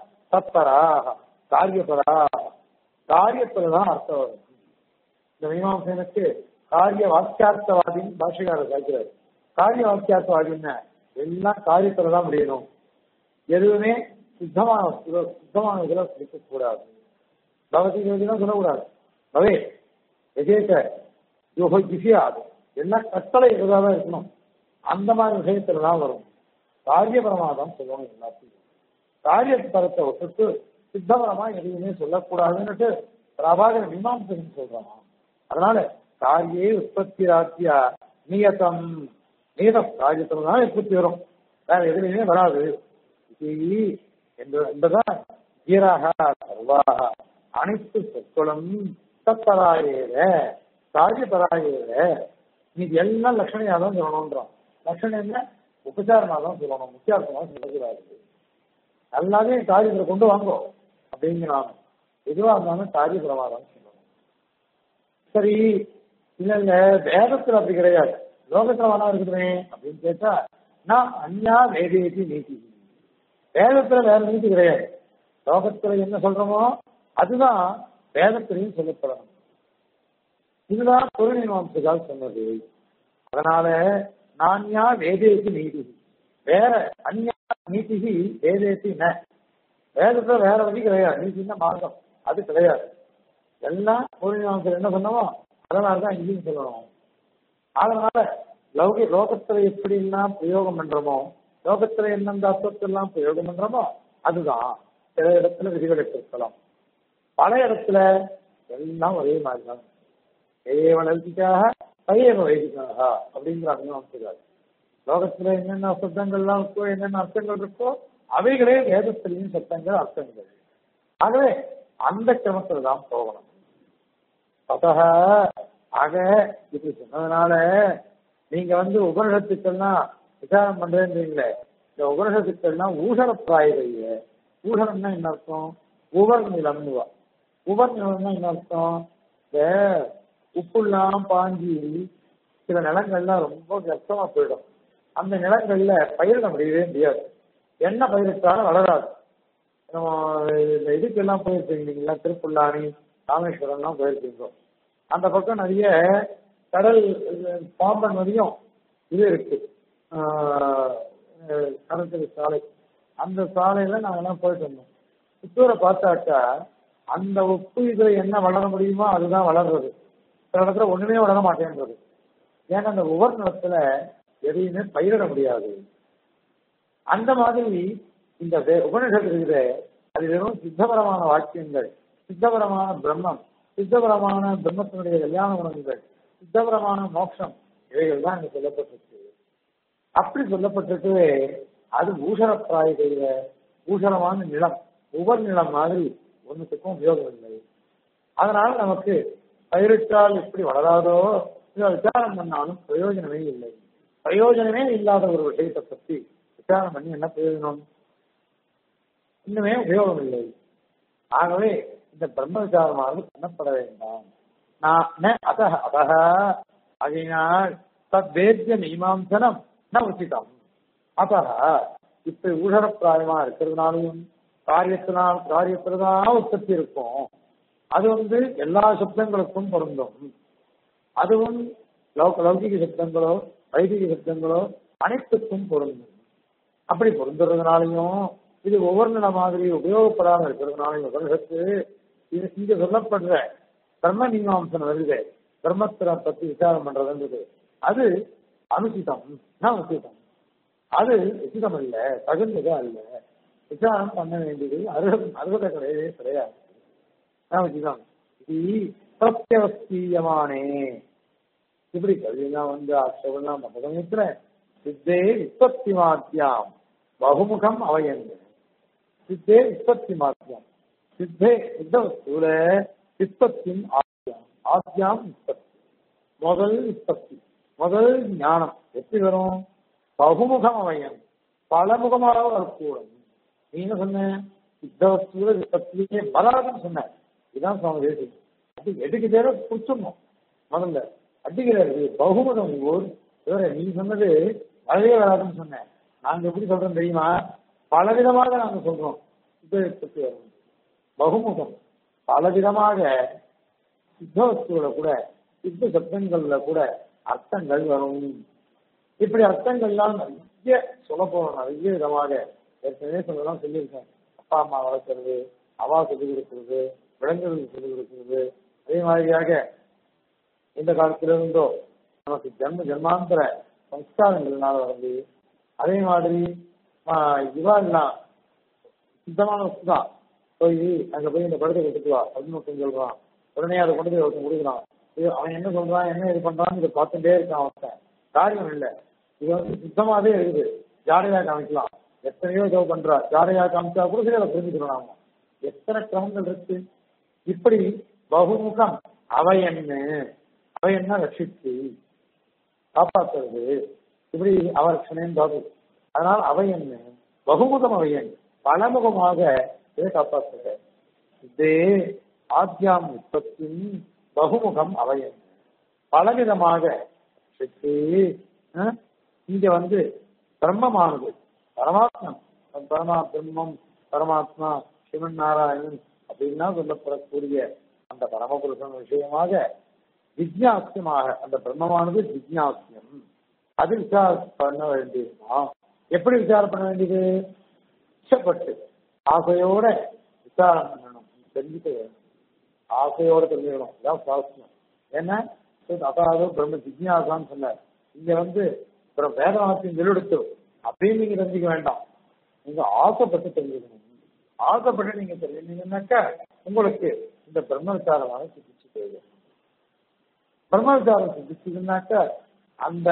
தத்பராக காரியபராக காரியத்துலதான் அர்த்தம் வரும் இந்த மீமாசனுக்கு காரிய வாக்கியார்த்தவாதின்னு பாஷைக்காரர் கேட்கிறார் காரிய வாக்கியார்த்தவாதின்னா எல்லாம் காரியத்துல தான் முடியணும் எதுவுமே சுத்தமான வஸ்துல சுத்தமான இதுல இருக்கக்கூடாது பகவதி யோகிதான் சொல்லக்கூடாது பவே விஜயத்த யோக விஷயாது எல்லாம் கட்டளை எதுவாக தான் இருக்கணும் அந்த மாதிரி விஷயத்துல தான் வரும் காரியபரமாக தான் சொல்லணும் எல்லாத்தையும் காரிய தரத்தை விட்டுட்டு சித்தபரமா எதுவுமே சொல்லக்கூடாதுன்னுட்டு பிரபாகர மீமாம்சகன் சொல்றான் அதனால காரியே உற்பத்தி ராத்தியா நியதம் நியதம் காரியத்துல தான் உற்பத்தி வரும் வேற எதுலையுமே வராது இது என்று- என்பதுதான் ஈராக சர்வாக அனைத்து சொற்களும் தத்தராயேர காரியபராயேர நீ எல்லாம் லட்சணையா தான் சொல்லணும்ன்றான் லட்சணம் என்ன உபச்சாரமா தான் சொல்லணும் முக்கியார்த்தமா சொல்லக்கூடாது எல்லாமே காரியத்துல கொண்டு வாங்கோ அப்படிங்கிறாங்க எதுவா இருந்தாலும் காரிய பிரமாதம் சொல்லணும் சரி இல்ல இல்ல வேதத்துல அப்படி கிடையாது லோகத்துல வேணா இருக்குதுமே அப்படின்னு கேட்டா நான் அந்யா வேதேதி நீதி வேதத்துல வேற நீதி கிடையாது லோகத்துல என்ன சொல்றோமோ அதுதான் வேதத்திலையும் சொல்லப்படணும் இதுதான் பொருளிமாம்சகால் சொன்னது அதனால நான்யா வேதேதி நீதி வேற அந்யா நீதிகி வேதேதி ந வேதத்துல வேற வழி கிடையாது நீதினா மார்க்கம் அது கிடையாது எல்லாம் பொருளிமாம்சம் என்ன சொன்னமோ அதனாலதான் இங்கேயும் சொல்லணும் அதனால லௌகி லோகத்துல எப்படி எல்லாம் பிரயோகம் பண்றோமோ லோகத்துல எந்தெந்த அர்த்தத்தெல்லாம் பிரயோகம் பண்றோமோ அதுதான் சில இடத்துல விதிவிலக்கு இருக்கலாம் பல இடத்துல எல்லாம் ஒரே மாதிரி தான் ஏவ நல்கிக்காக பையவ வைதிக்காக அப்படிங்கிற அனுபவம் லோகத்துல என்னென்ன சத்தங்கள்லாம் இருக்கோ என்னென்ன அர்த்தங்கள் இருக்கோ அவைகளே வேதத்திலையும் சத்தங்கள் அர்த்தங்கள் ஆகவே அந்த கிரமத்துல தான் போகணும் அத்தக ஆக இது சொன்னதுனால நீங்க வந்து உபனிடத்துக்கெல்லாம் விசாரம் பண்றேன்றீங்களே இந்த உபனிஷத்துக்கள்லாம் ஊஷர பிராயதைய ஊஷரம்னா என்ன அர்த்தம் உவர் நிலம்னுவா உவர் நிலம்னா என்ன அர்த்தம் இந்த உப்புலாம் பாஞ்சி சில நிலங்கள்லாம் ரொம்ப கஷ்டமா போயிடும் அந்த நிலங்கள்ல பயிரிட முடியவே முடியாது என்ன பயிரிட்டாலும் வளராது நம்ம இந்த இதுக்கெல்லாம் போயிருப்பீங்க இல்லைங்களா திருப்புல்லானி ராமேஸ்வரம்லாம் போயிருப்பீங்க அந்த பக்கம் நிறைய கடல் பாம்பன் வரையும் இது இருக்கு ஆஹ் அஹ் கடற்கரை சாலை அந்த சாலையில நாங்கெல்லாம் போயிட்டு வந்தோம் புத்தூரை பார்த்தாக்கா அந்த உப்பு இதுல என்ன வளர முடியுமோ அதுதான் வளர்றது சில இடத்துல ஒண்ணுமே வளர மாட்டேன்றது ஏன்னா அந்த ஒவ்வொரு நிலத்துல எதையுமே பயிரிட முடியாது அந்த மாதிரி இந்த வே- உபனிஷத்து இருக்குது அது வெறும் சித்தபரமான வாக்கியங்கள் சித்தபரமான பிரம்மம் சித்தபரமான பிரம்மத்தினுடைய கல்யாண குணங்கள் சித்தபரமான மோட்சம் இவைகள் தான் இங்க சொல்லப்பட்டிருக்கு அப்படி சொல்லப்பட்டிருக்கு அது ஊஷர பிராயகையில ஊஷரமான நிலம் உவர் நிலம் மாதிரி ஒன்றுத்துக்கும் உபயோகம் இல்லை அதனால நமக்கு பயிரிட்டால் எப்படி வளராதோ இதை விசாரம் பண்ணாலும் பிரயோஜனமே இல்லை பிரயோஜனமே இல்லாத ஒரு விஷயத்தை பத்தி விசாரம் பண்ணி என்ன பிரயோஜனம் இன்னுமே உபயோகம் இல்லை ஆகவே இந்த பிரம்ம விசாரமானது பண்ணப்பட வேண்டாம் நான் ந அதः அதः ஆகையினால் தத்வேத்திய மீமாம்சனம் ந உச்சிதம் அதः இப்ப ஊழறப்பிராயமா இருக்கிறதுனாலையும் காரியத்தினால் காரியத்துல தான் உற்பத்தி இருக்கும் அது வந்து எல்லா சப்தங்களுக்கும் பொருந்தும் அதுவும் லௌக லௌகிக சப்தங்களோ வைதிக சப்தங்களோ அனைத்துக்கும் பொருந்தும் அப்படி பொருந்துறதுனாலையும் இது ஒவ்வொரு நில மாதிரி உபயோகப்படாம இருக்கிறதுனாலையும் உபனிஷத்து இது இங்க சொல்லப்படுற பிரம்ம மீமாம்சம் வருது பிரம்மத்திர பத்தி விசாரம் பண்றதுன்றது அது அனுசிதம் நான் உசிதம் அது உசிதம் அல்ல தகுந்தது அல்ல விசாரம் பண்ண வேண்டியது அருக அருகதை கிடையவே கிடையாது நான் உசிதம் இது பிரத்யவஸ்தீயமானே இப்படி கல்வியெல்லாம் வந்து ஆட்சேபம்லாம் பண்ற சமயத்துல சித்தே விற்பத்தி மாத்தியாம் பகுமுகம் அவையந்து சித்தே விற்பத்தி மாத்தியம் சித்தே இந்த வஸ்துல விற்பத்தின் ஆத்தியம் ஆத்தியாம் விற்பத்தி முதல் விற்பத்தி முதல் ஞானம் எப்படி வரும் பகுமுகம் அவையன் பலமுகமாக வரக்கூடும் நீ என்ன சொன்ன சித்த வஸ்துல விற்பத்தியே வராதுன்னு சொன்ன இதான் சுவாமி தேசி அது எதுக்கு தேவை புடிச்சிடணும் முதல்ல அடிக்கிறாரு பகுமுகம் ஊர் இவர நீ சொன்னது வரவே வராதுன்னு சொன்னேன் நாங்க எப்படி சொல்றோம் தெரியுமா பலவிதமாக நாங்க சொல்றோம் இது பற்றி வரும் பகுமுகம் பலவிதமாக சித்தவஸ்துல கூட சித்த சப்தங்கள்ல கூட அர்த்தங்கள் வரும் இப்படி அர்த்தங்கள்லாம் நிறைய சொல்ல போறோம் நிறைய விதமாக ஏற்கனவே சொல்லலாம் சொல்லியிருக்கேன் அப்பா அம்மா வளர்க்கறது அவா சொல்லிக் கொடுக்கிறது விலங்குகளுக்கு சொல்லிக் கொடுக்கிறது அதே மாதிரியாக இந்த காலத்துல இருந்தோ நமக்கு ஜென்ம ஜென்மாந்திர சம்ஸ்காரங்கள்னால வருது அதே மாதிரி இவாள்லாம் சுத்தமான வஸ்து தான் போய் அங்க போய் இந்த படத்தை கொடுத்துட்டு வா பதினொட்டு சொல்றான் உடனே அதை கொண்டு போய் ஒருத்தன் கொடுக்குறான் இது அவன் என்ன சொல்றான் என்ன இது பண்றான்னு இதை பார்த்துட்டே இருக்கான் அவன் காரியம் இல்லை இது வந்து சுத்தமாவே இருக்குது ஜாடையா காமிக்கலாம் எத்தனையோ இதோ பண்றா ஜாடையா காமிச்சா கூட சரி அதை புரிஞ்சுக்கணும் நாம எத்தனை கிரமங்கள் இருக்கு இப்படி பகுமுகம் அவை என்ன அவை என்ன ரட்சித்து காப்பாற்றுறது இப்படி அவரட்சணையும் பாபு அதனால் அவை என்ன பகுமுகம் அவையன் பலமுகமாக இதை காப்பாற்றுக இதே ஆத்தியாம் உற்பத்தின் பகுமுகம் அவையன் பலவிதமாக ரட்சித்து அஹ், இங்க வந்து பிரம்மமானது பரமாத்மன் பரமா பிரம்மம் பரமாத்மா சிவன் நாராயணன் அப்படின்னா சொல்லப்படக்கூடிய அந்த பரமபுருஷன் விஷயமாக ஜிக்ஞாசியமாக அந்த பிரம்மமானது ஜிக்ஞாசியம் அது விசாரம் பண்ண வேண்டியதுமா எப்படி விசாரம் பண்ண வேண்டியது இஷ்டப்பட்டு ஆசையோட விசாரம் பண்ணணும் தெரிஞ்சுக்க வேணும் ஆசையோட தெரிஞ்சுக்கணும் இதான் சாஸ்திரம் ஏன்னா அதாவது பிரம்ம ஜிக்ஞாசான்னு சொன்னார் இங்க வந்து அப்புறம் வேதவானத்தையும் வெளியெடுத்து அப்படின்னு நீங்க தெரிஞ்சுக்க வேண்டாம் நீங்க ஆசைப்பட்டு தெரிஞ்சுக்கணும் ஆசைப்பட்டு நீங்க தெரிஞ்சுக்கணும்னாக்கா உங்களுக்கு இந்த பிரம்ம விசாரமான சிகிச்சை தேவை பிரம்ம விசாரம் சிகிச்சைக்குனாக்கா அந்த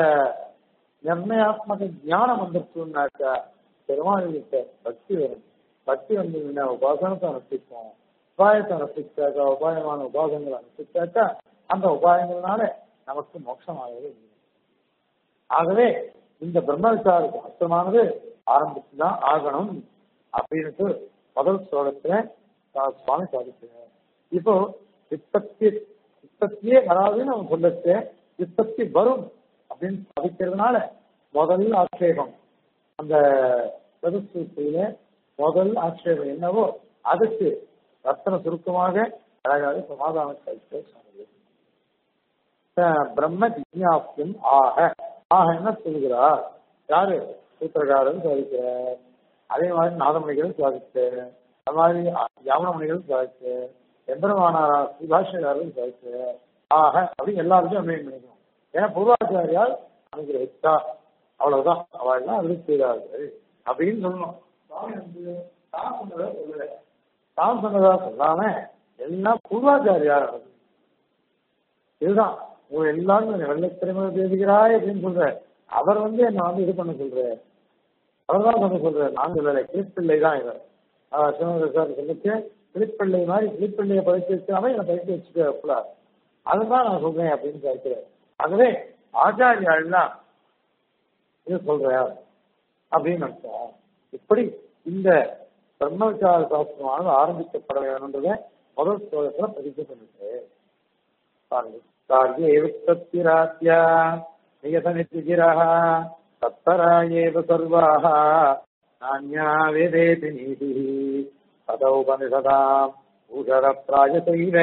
நிர்ணயாத்மக ஞானம் வந்துருச்சுனாக்கா பெருமாள்கிட்ட பக்தி வரும் பக்தி வந்ததுன்னா உபாசனத்தை அனுஷ்டிப்போம் உபாயத்தை அனுஷ்டிச்சாக்கா உபாயமான உபாசங்களை அனுஷ்டிச்சாக்கா அந்த உபாயங்கள்னால நமக்கு மோட்சமாகவே இல்லை ஆகவே இந்த பிரம்ம விசார சாஸ்திரமானது ஆரம்பிச்சுதான் ஆகணும் அப்படின்ட்டு முதல் ஸ்லோகத்துல சா- சுவாமி சாதிக்கிறார் இப்போ விற்பத்தி விற்பத்தியே வராதுன்னு அவன் சொல்லச்சு விற்பத்தி வரும் அப்படின்னு சாதிக்கிறதுனால முதல் ஆட்சேபம் அந்த சதுசூத்தியில முதல் ஆட்சேபம் என்னவோ அதுக்கு ரத்தன சுருக்கமாக அழகாக சமாதான கருத்தை சொன்னது அஹ் பிரம்ம ஜிக்ஞாசியம் ஆக ஆக என்ன சொல்கிறார் யாரு சூத்திரகாரன் சாதிக்கிறார் அதே மாதிரி நாதமணிகள் சாதிச்சார் அது மாதிரி யாமனமணிகள் சாதிச்சார் எந்திரமானாரா சுபாஷகாரன் சாதிச்சார் ஆக அப்படின்னு எல்லாருக்கும் அன்வயம் பண்ணிக்கணும் ஏன்னா பூர்வாச்சாரியால் அனுகிற வச்சா அவ்வளவுதான் அவள் எல்லாம் அருள் செய்தார்கள் அப்படின்னு சொல்லணும் சுவாமி வந்து தான் சொன்னதா சொல்லல தான் சொன்னதா சொல்லாம எல்லாம் பூர்வாச்சாரியார் அனுபவி இதுதான் உங்க எல்லாரும் வெள்ளத்திறமை பேசுகிறாய் அப்படின்னு சொல்ற அவர் வந்து என்ன வந்து இது பண்ண சொல்றாரு அவர் தான் பண்ண சொல்றாரு நான் சொல்லல கிளிப்பிள்ளை தான் இவர் ஆஹ் சிவகங்கை சார் சொல்லிச்சு கிளிப்பிள்ளை மாதிரி கிளிப்பிள்ளையை பயிற்சி வச்சாம என்னை பயிற்சி வச்சுட்டு கூடாது அதுதான் நான் சொல்றேன் அப்படின்னு கேட்கிறேன் ஆகவே ஆச்சாரியாள்லாம் இது சொல்றார் அப்படின்னு நினைச்சா இப்படி இந்த பிரம்மவிச்சார சாஸ்திரமானது ஆரம்பிக்கப்பட வேணுன்றத முதல் ஸ்லோகத்துல பதிவு பண்ணிட்டு பாருங்க காரியே வித்தத்திராத்யா நியதனித்திகிரः தத்தரா ஏவ சர்வாः நான்யா வேதேதி நீதிः तदौपनिषदाम् भूषरप्रायसैव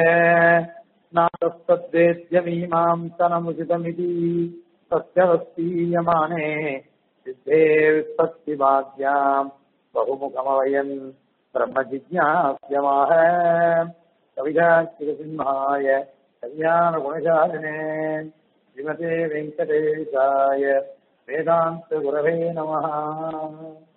नातस्तद्वेद्यमीमांसनमुचितमिति तस्य वस्तीयमाने सिद्धे वित्पत्तिवाद्याम् बहुमुखमवयन् ब्रह्मजिज्ञास्यमाह कविजाचिरसिंहाय कल्याणगुणशालिने श्रीमते वेङ्कटेशाय वेदान्तगुरवे नमः